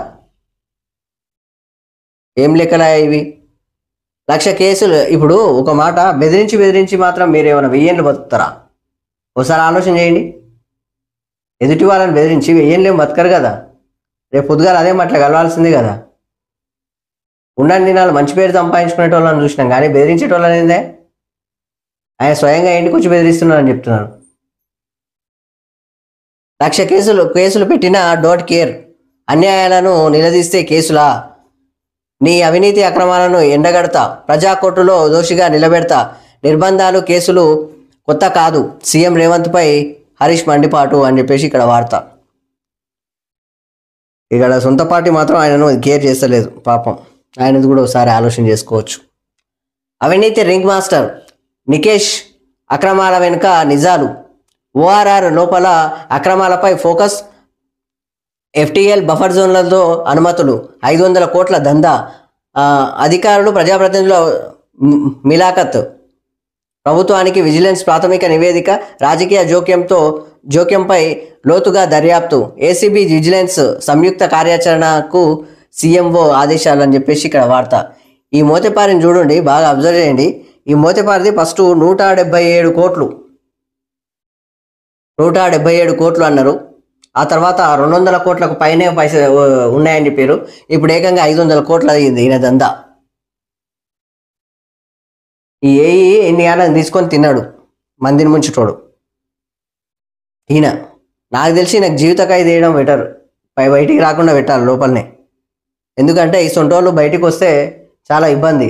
[SPEAKER 1] ఏం లెక్కలా ఇవి లక్ష కేసులు ఇప్పుడు ఒక మాట బెదిరించి బెదిరించి మాత్రం మీరు ఏమైనా వెయ్యేళ్ళు బతుకుతారా ఒకసారి ఆలోచన చేయండి ఎదుటి వాళ్ళని బెదిరించి వెయ్యేళ్ళు ఏం బతకరు కదా రేపు పొద్దుగాల అదే అట్లా కలవాల్సిందే కదా ఉండని దినాలు మంచి పేరు సంపాదించుకునే వాళ్ళని చూసినాం కానీ బెదిరించేటోళ్ళని ఏందే ఆయన స్వయంగా ఇంటికి వచ్చి బెదిరిస్తున్నారని చెప్తున్నారు లక్ష కేసులు కేసులు పెట్టిన డోట్ కేర్ అన్యాయాలను నిలదీస్తే కేసులా నీ అవినీతి అక్రమాలను ఎండగడతా ప్రజా కోర్టులో దోషిగా నిలబెడతా నిర్బంధాలు కేసులు కొత్త కాదు సీఎం రేవంత్పై హరీష్ మండిపాటు అని చెప్పేసి ఇక్కడ వార్త ఇక్కడ సొంత పార్టీ మాత్రం ఆయనను కేర్ చేస్తలేదు పాపం ఆయనది కూడా ఒకసారి ఆలోచన చేసుకోవచ్చు అవినీతి రింగ్ మాస్టర్ నికేష్ అక్రమాల వెనుక నిజాలు ఓఆర్ఆర్ లోపల అక్రమాలపై ఫోకస్ ఎఫ్టీఎల్ బఫర్ జోన్లతో అనుమతులు ఐదు వందల కోట్ల దందా ఆ, అధికారులు ప్రజాప్రతినిధుల మ్- మిలాఖత్ ప్రభుత్వానికి విజిలెన్స్ ప్రాథమిక నివేదిక రాజకీయ జోక్యంతో జోక్యంపై లోతుగా దర్యాప్తు ఏసీబీ విజిలెన్స్ సంయుక్త కార్యాచరణకు సీఎంఓ ఆదేశాలు అని చెప్పేసి ఇక్కడ వార్త ఈ మోతెపారిని చూడండి బాగా అబ్జర్వ్ చేయండి ఈ మోతెపారిది ఫస్ట్ నూట డెబ్బై ఏడు కోట్లు నూట డెబ్బై ఏడు కోట్లు అన్నారు ఆ తర్వాత రెండు వందల కోట్లకు పైనే పైస ఉన్నాయని చెప్పారు ఇప్పుడు ఏకంగా ఐదు వందల కోట్లు అయ్యింది ఈయన దందా ఈ ఏఈ ఎన్ని ఏళ్ళని తీసుకొని తిన్నాడు మందిని ముంచుటోడు ఈయన నాకు తెలిసి నాకు జీవిత ఖైదు వేయడం బెటర్ పై బయటికి రాకుండా పెట్టాలి లోపలనే ఎందుకంటే ఈ సొంటోళ్ళు బయటికి వస్తే చాలా ఇబ్బంది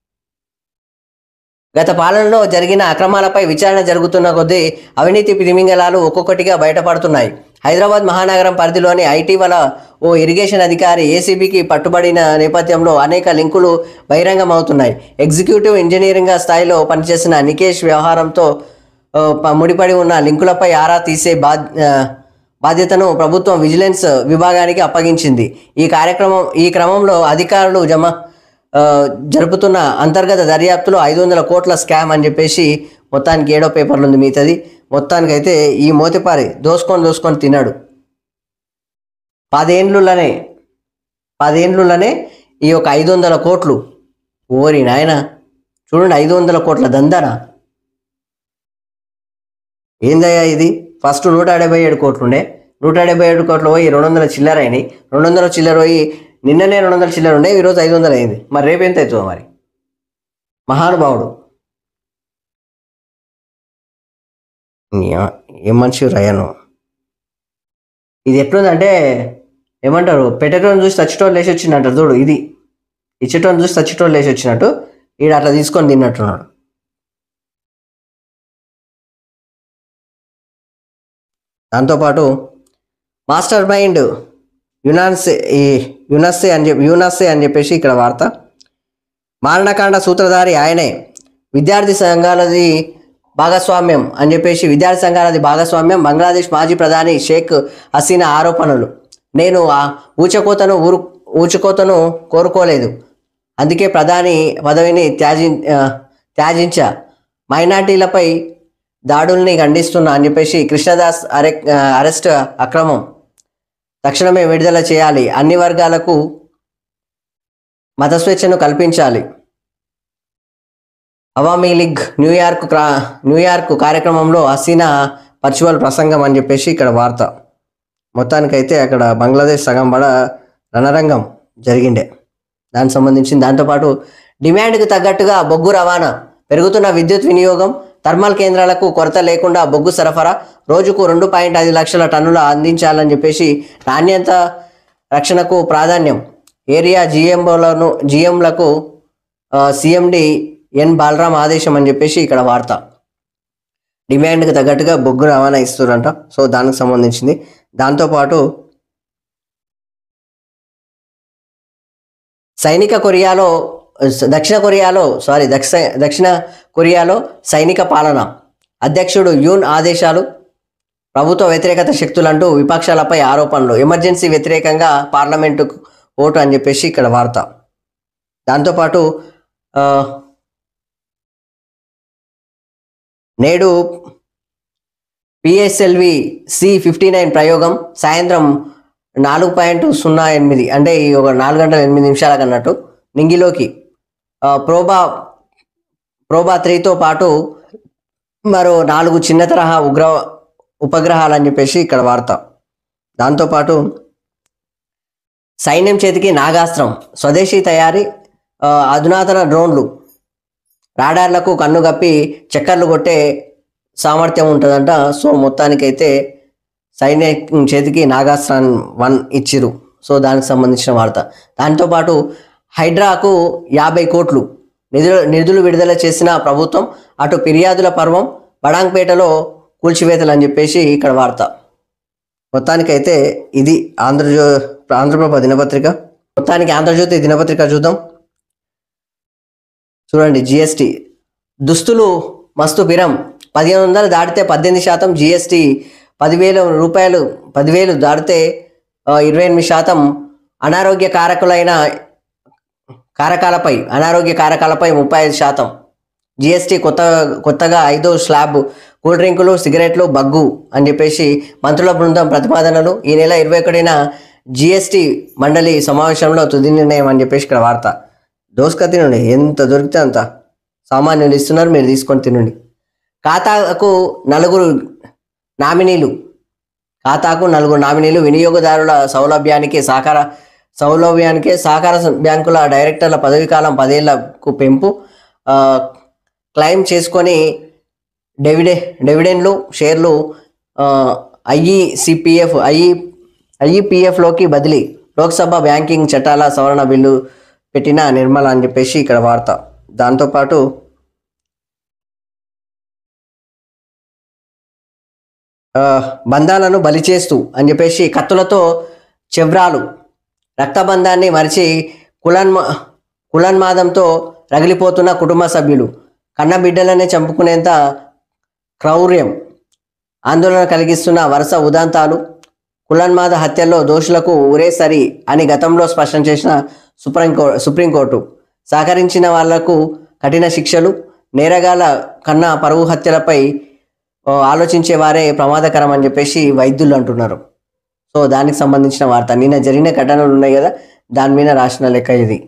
[SPEAKER 1] గత పాలనలో జరిగిన అక్రమాలపై విచారణ జరుగుతున్న కొద్దీ అవినీతి తిమింగలాలు ఒక్కొక్కటిగా బయటపడుతున్నాయి హైదరాబాద్ మహానగరం పరిధిలోని ఐటీవల ఓ ఇరిగేషన్ అధికారి ఏసీబీకి పట్టుబడిన నేపథ్యంలో అనేక లింకులు బహిరంగమవుతున్నాయి ఎగ్జిక్యూటివ్ ఇంజనీరింగ్ స్థాయిలో పనిచేసిన నికేష్ వ్యవహారంతో ఆ, ప- ముడిపడి ఉన్న లింకులపై ఆరా తీసే బాధ ఆ, బాధ్యతను ప్రభుత్వం విజిలెన్స్ విభాగానికి అప్పగించింది ఈ కార్యక్రమం ఈ క్రమంలో అధికారులు జమ ఆ, జరుపుతున్న అంతర్గత దర్యాప్తులో ఐదు వందల కోట్ల స్కామ్ అని చెప్పేసి మొత్తానికి ఏడో పేపర్లు ఉంది మిగతాది మొత్తానికైతే ఈ మోతిపారి దోసుకొని దోసుకొని తిన్నాడు పదేండ్లులోనే పదేండ్లులోనే ఈ యొక్క ఐదు వందల కోట్లు ఓరి నాయన చూడండి ఐదు వందల కోట్ల దందన ఏందయ్యా ఇది ఫస్ట్ నూట డెబ్బై ఏడు కోట్లు ఉండే నూట డెబ్బై ఏడు కోట్లు పోయి రెండు వందల చిల్లర అయినాయి రెండు వందల చిల్లర పోయి నిన్ననే రెండు వందల చిల్లర ఉండే ఈరోజు ఐదు వందలు అయింది మరి రేపు ఎంత అవుతుందో మరి మహానుభావుడు యా- ఏం మనిషి రయ్యను ఇది ఎట్లుందంటే ఏమంటారు పెట్టేటోని చూసి చచ్చేటోళ్ళు లేచి వచ్చిందంటారు చూడు ఇది ఇచ్చేటోని చూసి చచ్చేటోళ్ళు లేచి వచ్చినట్టు ఈడు అట్లా తీసుకొని తిన్నట్టున్నాడు దాంతోపాటు మాస్టర్ మైండ్ యునాన్సే ఈ యునస్సే అని చెప్పి యునస్సే అని చెప్పేసి ఇక్కడ వార్త మారణకాండ సూత్రధారి ఆయనే విద్యార్థి సంఘాలది భాగస్వామ్యం అని చెప్పేసి విద్యార్థి సంఘాలది భాగస్వామ్యం బంగ్లాదేశ్ మాజీ ప్రధాని షేక్ హసీనా ఆరోపణలు నేను ఆ ఊచకోతను ఊరు ఊచకోతను కోరుకోలేదు అందుకే ప్రధాని పదవిని త్యాజి ఆ, త్యాజించా మైనార్టీలపై దాడుల్ని ఖండిస్తున్నా అని చెప్పేసి కృష్ణదాస్ అరె ఆ, అరెస్ట్ అక్రమం తక్షణమే విడుదల చేయాలి అన్ని వర్గాలకు మత స్వేచ్ఛను కల్పించాలి అవామీ లీగ్ న్యూయార్క్ క్రా న్యూయార్క్ కార్యక్రమంలో హసీనా వర్చువల్ ప్రసంగం అని చెప్పేసి ఇక్కడ వార్త మొత్తానికైతే అక్కడ బంగ్లాదేశ్ సగం పడ రణరంగం జరిగిండే దానికి సంబంధించిన దాంతోపాటు డిమాండ్కి తగ్గట్టుగా బొగ్గు రవాణా పెరుగుతున్న విద్యుత్ వినియోగం థర్మల్ కేంద్రాలకు కొరత లేకుండా బొగ్గు సరఫరా రోజుకు రెండు పాయింట్ ఐదు లక్షల టన్నుల అందించాలని చెప్పేసి నాణ్యత రక్షణకు ప్రాధాన్యం ఏరియా జిఎంలను జిఎంలకు సిఎండి ఎన్ బాలరాం ఆదేశం అని చెప్పేసి ఇక్కడ వార్త డిమాండ్కి తగ్గట్టుగా బొగ్గు రవాణా ఇస్తున్నారంట సో దానికి సంబంధించింది దాంతోపాటు సైనిక కొరియాలో దక్షిణ కొరియాలో సారీ దక్ష దక్షిణ కొరియాలో సైనిక పాలన అధ్యక్షుడు యూన్ ఆదేశాలు ప్రభుత్వ వ్యతిరేకత శక్తులంటూ విపక్షాలపై ఆరోపణలు ఎమర్జెన్సీ వ్యతిరేకంగా పార్లమెంటు ఓటు అని చెప్పేసి ఇక్కడ వార్త దాంతోపాటు ఆ, నేడు పిఎస్ఎల్వి సి ఫిఫ్టీ నైన్ ప్రయోగం సాయంత్రం నాలుగు పాయింట్ సున్నా ఎనిమిది అంటే ఈ ఒక నాలుగు గంటల ఎనిమిది నిమిషాలకు అన్నట్టు నింగిలోకి ఆ, ప్రోబా ప్రోబా త్రీతో పాటు మరో నాలుగు చిన్న తరహా ఉగ్ర ఉపగ్రహాలు అని చెప్పేసి ఇక్కడ వార్త దాంతోపాటు సైన్యం చేతికి నాగాస్త్రం స్వదేశీ తయారీ ఆ, అధునాతన డ్రోన్లు రాడార్లకు కన్ను కప్పి చక్కర్లు కొట్టే సామర్థ్యం ఉంటుందంట సో మొత్తానికైతే సైన్యం చేతికి నాగాస్త్రాన్ వన్ ఇచ్చిరు సో దానికి సంబంధించిన వార్త దాంతోపాటు హైడ్రాకు యాభై కోట్లు నిధులు నిధులు విడుదల చేసిన ప్రభుత్వం అటు ఫిర్యాదుల పర్వం బడాంగ్పేటలో కూల్చివేతలు అని చెప్పేసి ఇక్కడ వార్త మొత్తానికైతే ఇది ఆంధ్రజ్యో ఆంధ్రప్రభ దినపత్రిక మొత్తానికి ఆంధ్రజ్యోతి దినపత్రిక చూద్దాం చూడండి జిఎస్టి దుస్తులు మస్తు బిరం పదిహేను వందలు దాటితే పద్దెనిమిది శాతం జిఎస్టి పదివేల రూపాయలు పదివేలు దాటితే ఆ, ఇరవై ఎనిమిది శాతం అనారోగ్య కారకులైన కారకాలపై అనారోగ్య కారకాలపై ముప్పై ఐదు శాతం జిఎస్టి కొత్త కొత్తగా ఐదో స్లాబ్ కూల్ డ్రింకులు సిగరెట్లు బగ్గు అని చెప్పేసి మంత్రుల బృందం ప్రతిపాదనలు ఈ నెల ఇరవై ఒకటిన జిఎస్టి మండలి సమావేశంలో తుది నిర్ణయం అని చెప్పేసి ఇక్కడ వార్త దోసుక తినండి ఎంత దొరికితే అంత సామాన్యులు ఇస్తున్నారు మీరు తీసుకొని తినండి ఖాతాకు నలుగురు నామినీలు ఖాతాకు నలుగురు నామినీలు వినియోగదారుల సౌలభ్యానికి సహకార సౌలభ్యానికి సహకార బ్యాంకుల డైరెక్టర్ల పదవీ కాలం పదేళ్లకు పెంపు ఆ, క్లెయిమ్ చేసుకొని డెవిడె డెవిడెండ్లు షేర్లు ఐఈసిపిఎఫ్ ఐఈ ఐఈపిఎఫ్లోకి బదిలీ లోక్సభ బ్యాంకింగ్ చట్టాల సవరణ బిల్లు పెట్టిన నిర్మల అని చెప్పేసి ఇక్కడ వార్త దాంతోపాటు ఆ, బంధాలను బలి చేస్తూ అని చెప్పేసి కత్తులతో చెవ్రాలు రక్తబంధాన్ని మరిచి కులన్మ కులన్మాదంతో రగిలిపోతున్న కుటుంబ సభ్యులు కన్న బిడ్డలనే చంపుకునేంత క్రౌర్యం ఆందోళన కలిగిస్తున్న వరుస ఉదాంతాలు కులన్మాద హత్యల్లో దోషులకు ఊరే సరి అని గతంలో స్పష్టం చేసిన సుప్రీంకో సుప్రీంకోర్టు సహకరించిన వాళ్లకు కఠిన శిక్షలు నేరగాల కన్నా పరువు హత్యలపై ఓ, ఆలోచించే వారే ప్రమాదకరం అని చెప్పేసి వైద్యులు అంటున్నారు సో దానికి సంబంధించిన వార్త నిన్న జరిగిన ఘటనలు ఉన్నాయి కదా దాని మీద రాసిన లెక్క ఇది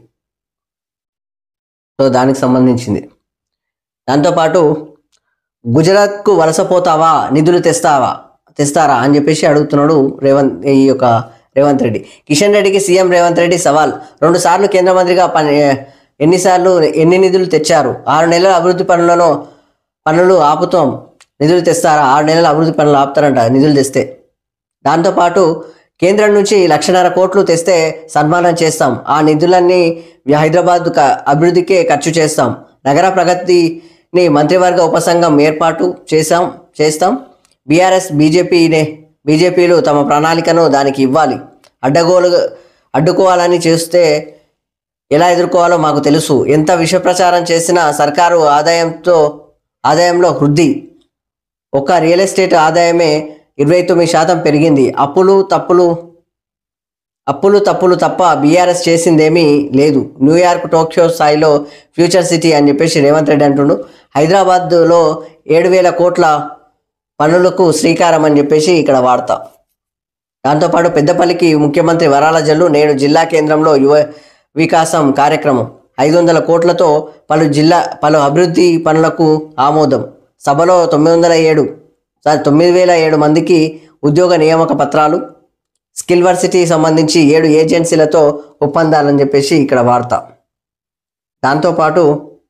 [SPEAKER 1] సో దానికి సంబంధించింది దాంతోపాటు గుజరాత్కు వలసపోతావా నిధులు తెస్తావా తెస్తారా అని చెప్పేసి అడుగుతున్నాడు రేవంత్ ఈ యొక్క రేవంత్ రెడ్డి కిషన్ రెడ్డికి సీఎం రేవంత్ రెడ్డి సవాల్ రెండు సార్లు కేంద్ర మంత్రిగా పని ఎన్నిసార్లు ఎన్ని నిధులు తెచ్చారు ఆరు నెలల అభివృద్ధి పనులను పనులు ఆపుతాం నిధులు తెస్తారా ఆరు నెలల అభివృద్ధి పనులు ఆపుతారంట నిధులు తెస్తే దాంతోపాటు కేంద్రం నుంచి లక్షన్నర కోట్లు తెస్తే సన్మానం చేస్తాం ఆ నిధులన్నీ హైదరాబాద్ క- అభివృద్ధికే ఖర్చు చేస్తాం నగర ప్రగతిని మంత్రివర్గ ఉపసంఘం ఏర్పాటు చేశాం చేస్తాం బీఆర్ఎస్ బీజేపీనే బీజేపీలు తమ ప్రణాళికను దానికి ఇవ్వాలి అడ్డగోలు అడ్డుకోవాలని చేస్తే ఎలా ఎదుర్కోవాలో మాకు తెలుసు ఎంత విష ప్రచారం చేసినా సర్కారు ఆదాయంతో ఆదాయంలో వృద్ధి ఒక రియల్ ఎస్టేట్ ఆదాయమే ఇరవై తొమ్మిది శాతం పెరిగింది అప్పులు తప్పులు అప్పులు తప్పులు తప్ప బీఆర్ఎస్ చేసిందేమీ లేదు న్యూయార్క్ టోక్యో స్థాయిలో ఫ్యూచర్ సిటీ అని చెప్పేసి రేవంత్ రెడ్డి అంటుండు హైదరాబాద్లో ఏడు వేల కోట్ల పనులకు శ్రీకారం అని చెప్పేసి ఇక్కడ వార్త దాంతోపాటు పెద్దపల్లికి ముఖ్యమంత్రి వరాల జల్లు నేడు జిల్లా కేంద్రంలో యువ వికాసం కార్యక్రమం ఐదు వందల కోట్లతో పలు జిల్లా పలు అభివృద్ధి పనులకు ఆమోదం సభలో తొమ్మిది వందల ఏడు సారీ తొమ్మిది వేల ఏడు మందికి ఉద్యోగ నియామక పత్రాలు స్కిల్ వర్సిటీ సంబంధించి ఏడు ఏజెన్సీలతో ఒప్పందాలని చెప్పేసి ఇక్కడ వార్త దాంతోపాటు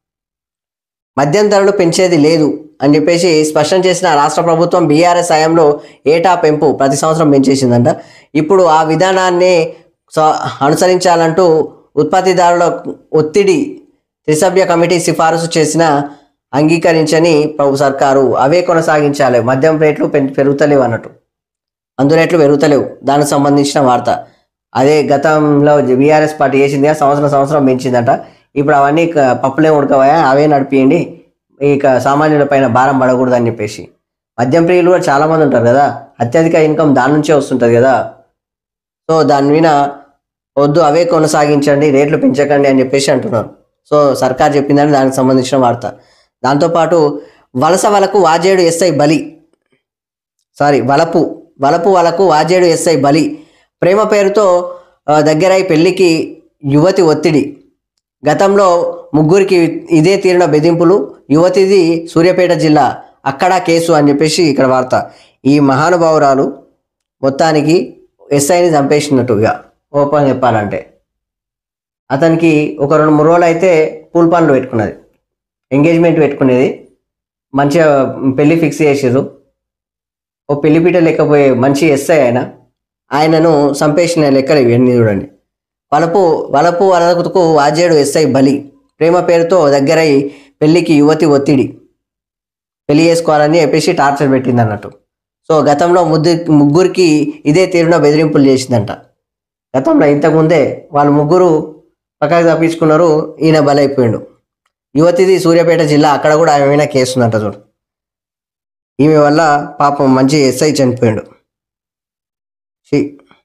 [SPEAKER 1] మద్యం ధరలు పెంచేది లేదు అని చెప్పేసి స్పష్టం చేసిన రాష్ట్ర ప్రభుత్వం బీఆర్ఎస్ హయాంలో ఏటా పెంపు ప్రతి సంవత్సరం పెంచేసిందంట ఇప్పుడు ఆ విధానాన్ని స- అనుసరించాలంటూ ఉత్పత్తిదారుల ఒత్తిడి త్రిసభ్య కమిటీ సిఫారసు చేసిన అంగీకరించని ప్రభు సర్కారు అవే కొనసాగించాలి మద్యం రేట్లు పెం- పెరుగుతలేవు అన్నట్టు అందు రేట్లు పెరుగుతలేవు దానికి సంబంధించిన వార్త అదే గతంలో బీఆర్ఎస్ పార్టీ చేసింది కదా, సంవత్సరం సంవత్సరం పెంచిందట ఇప్పుడు అవన్నీ క- పప్పులే ఉడకవా అవే నడిపియండి ఇక సామాన్యుల పైన భారం పడకూడదు అని చెప్పేసి మద్యం ప్రియులు కూడా చాలా మంది ఉంటారు కదా అత్యధిక ఇన్కమ్ దాని నుంచే వస్తుంటుంది కదా సో దాని మీద వద్దు అవే కొనసాగించండి రేట్లు పెంచకండి అని చెప్పేసి అంటున్నారు సో సర్కార్ చెప్పిందని దానికి సంబంధించిన వార్త దాంతోపాటు వలస వలకు వాజేడు ఎస్ఐ బలి సారీ వలపు వలపు వలకు వాజేడు ఎస్ఐ బలి ప్రేమ పేరుతో ఆ, దగ్గరై పెళ్లికి యువతి ఒత్తిడి గతంలో ముగ్గురికి ఇదే తీరిన బెదింపులు యువతిది సూర్యాపేట జిల్లా అక్కడ కేసు అని చెప్పేసి ఇక్కడ వార్త ఈ మహానుభావురాలు మొత్తానికి ఎస్ఐని చంపేసినట్టుగా ఓపెన్ చెప్పాలంటే అతనికి ఒక రెండు మూడు రోజులు అయితే పూల్ పనులు పెట్టుకున్నది ఎంగేజ్మెంట్ పెట్టుకునేది మంచిగా పెళ్లి ఫిక్స్ చేసారు ఓ పెళ్లిపీట లేకపోయే మంచి ఎస్ఐ ఆయన ఆయనను సంపేసిన లెక్కలు ఇవన్నీ చూడండి వలపు వలపు వలకుతుకు వాజేడు ఎస్ఐ బలి ప్రేమ పేరుతో దగ్గరై పెళ్లికి యువతి ఒత్తిడి పెళ్లి చేసుకోవాలని చెప్పేసి టార్చర్ పెట్టింది అన్నట్టు సో గతంలో ముద్దు ముగ్గురికి ఇదే తీరున బెదిరింపులు చేసిందంట గతంలో ఇంతకుముందే వాళ్ళు ముగ్గురు పక్కకు తప్పించుకున్నారు ఈయన బలైపోయిండు యువతిది సూర్యాపేట జిల్లా అక్కడ కూడా ఆమె మీద కేసు ఉందంట చూడు ఈమె వల్ల పాపం మంచి ఎస్ఐ చనిపోయిండు ఛీ.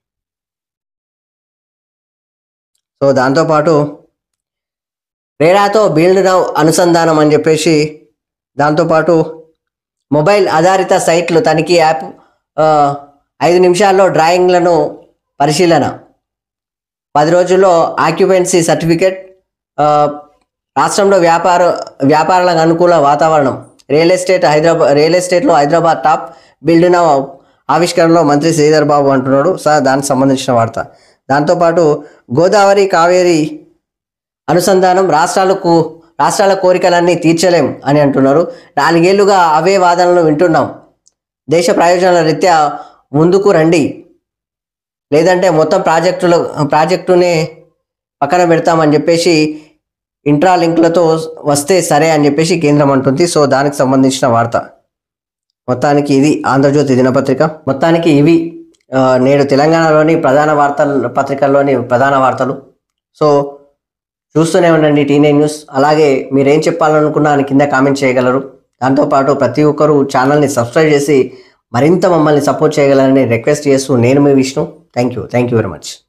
[SPEAKER 1] సో దాంతోపాటు రేరాతో బిల్డ్ నౌ అనుసంధానం అని చెప్పేసి దాంతోపాటు మొబైల్ ఆధారిత సైట్లు తనిఖీ యాప్ ఆ, ఐదు నిమిషాల్లో డ్రాయింగ్లను పరిశీలన పది రోజుల్లో ఆక్యుపెన్సీ సర్టిఫికెట్ ఆ, రాష్ట్రంలో వ్యాపార వ్యాపారాలకు అనుకూల వాతావరణం రియల్ ఎస్టేట్ హైదరాబాద్ రియల్ ఎస్టేట్లో హైదరాబాద్ టాప్ బిల్డ్ నౌ ఆవిష్కరణలో మంత్రి శ్రీధర్ బాబు అంటున్నాడు సార్ దానికి సంబంధించిన వార్త దాంతోపాటు గోదావరి కావేరి అనుసంధానం రాష్ట్రాలకు రాష్ట్రాల కోరికలన్నీ తీర్చలేం అని అంటున్నారు నాలుగేళ్లుగా అవే వాదనలు వింటున్నాం దేశ ప్రయోజనాల రీత్యా ముందుకు రండి లేదంటే మొత్తం ప్రాజెక్టులు ప్రాజెక్టునే పక్కన పెడతామని చెప్పేసి ఇంట్రా లింక్లతో వస్తే సరే అని చెప్పేసి కేంద్రం అంటుంది సో దానికి సంబంధించిన వార్త మొత్తానికి ఇది ఆంధ్రజ్యోతి దినపత్రిక మొత్తానికి ఇవి ఆ, నేడు తెలంగాణలోని ప్రధాన వార్తల పత్రికల్లోని ప్రధాన వార్తలు సో చూస్తూనే ఉండండి టీనేజ్ న్యూస్ అలాగే మీరేం చెప్పాలనుకున్నా అని కింద కామెంట్ చేయగలరు దాంతోపాటు ప్రతి ఒక్కరూ ఛానల్ని సబ్స్క్రైబ్ చేసి మరింత మమ్మల్ని సపోర్ట్ చేయగలరని రిక్వెస్ట్ చేస్తూ నేను మీ Vishnu thank you thank you very much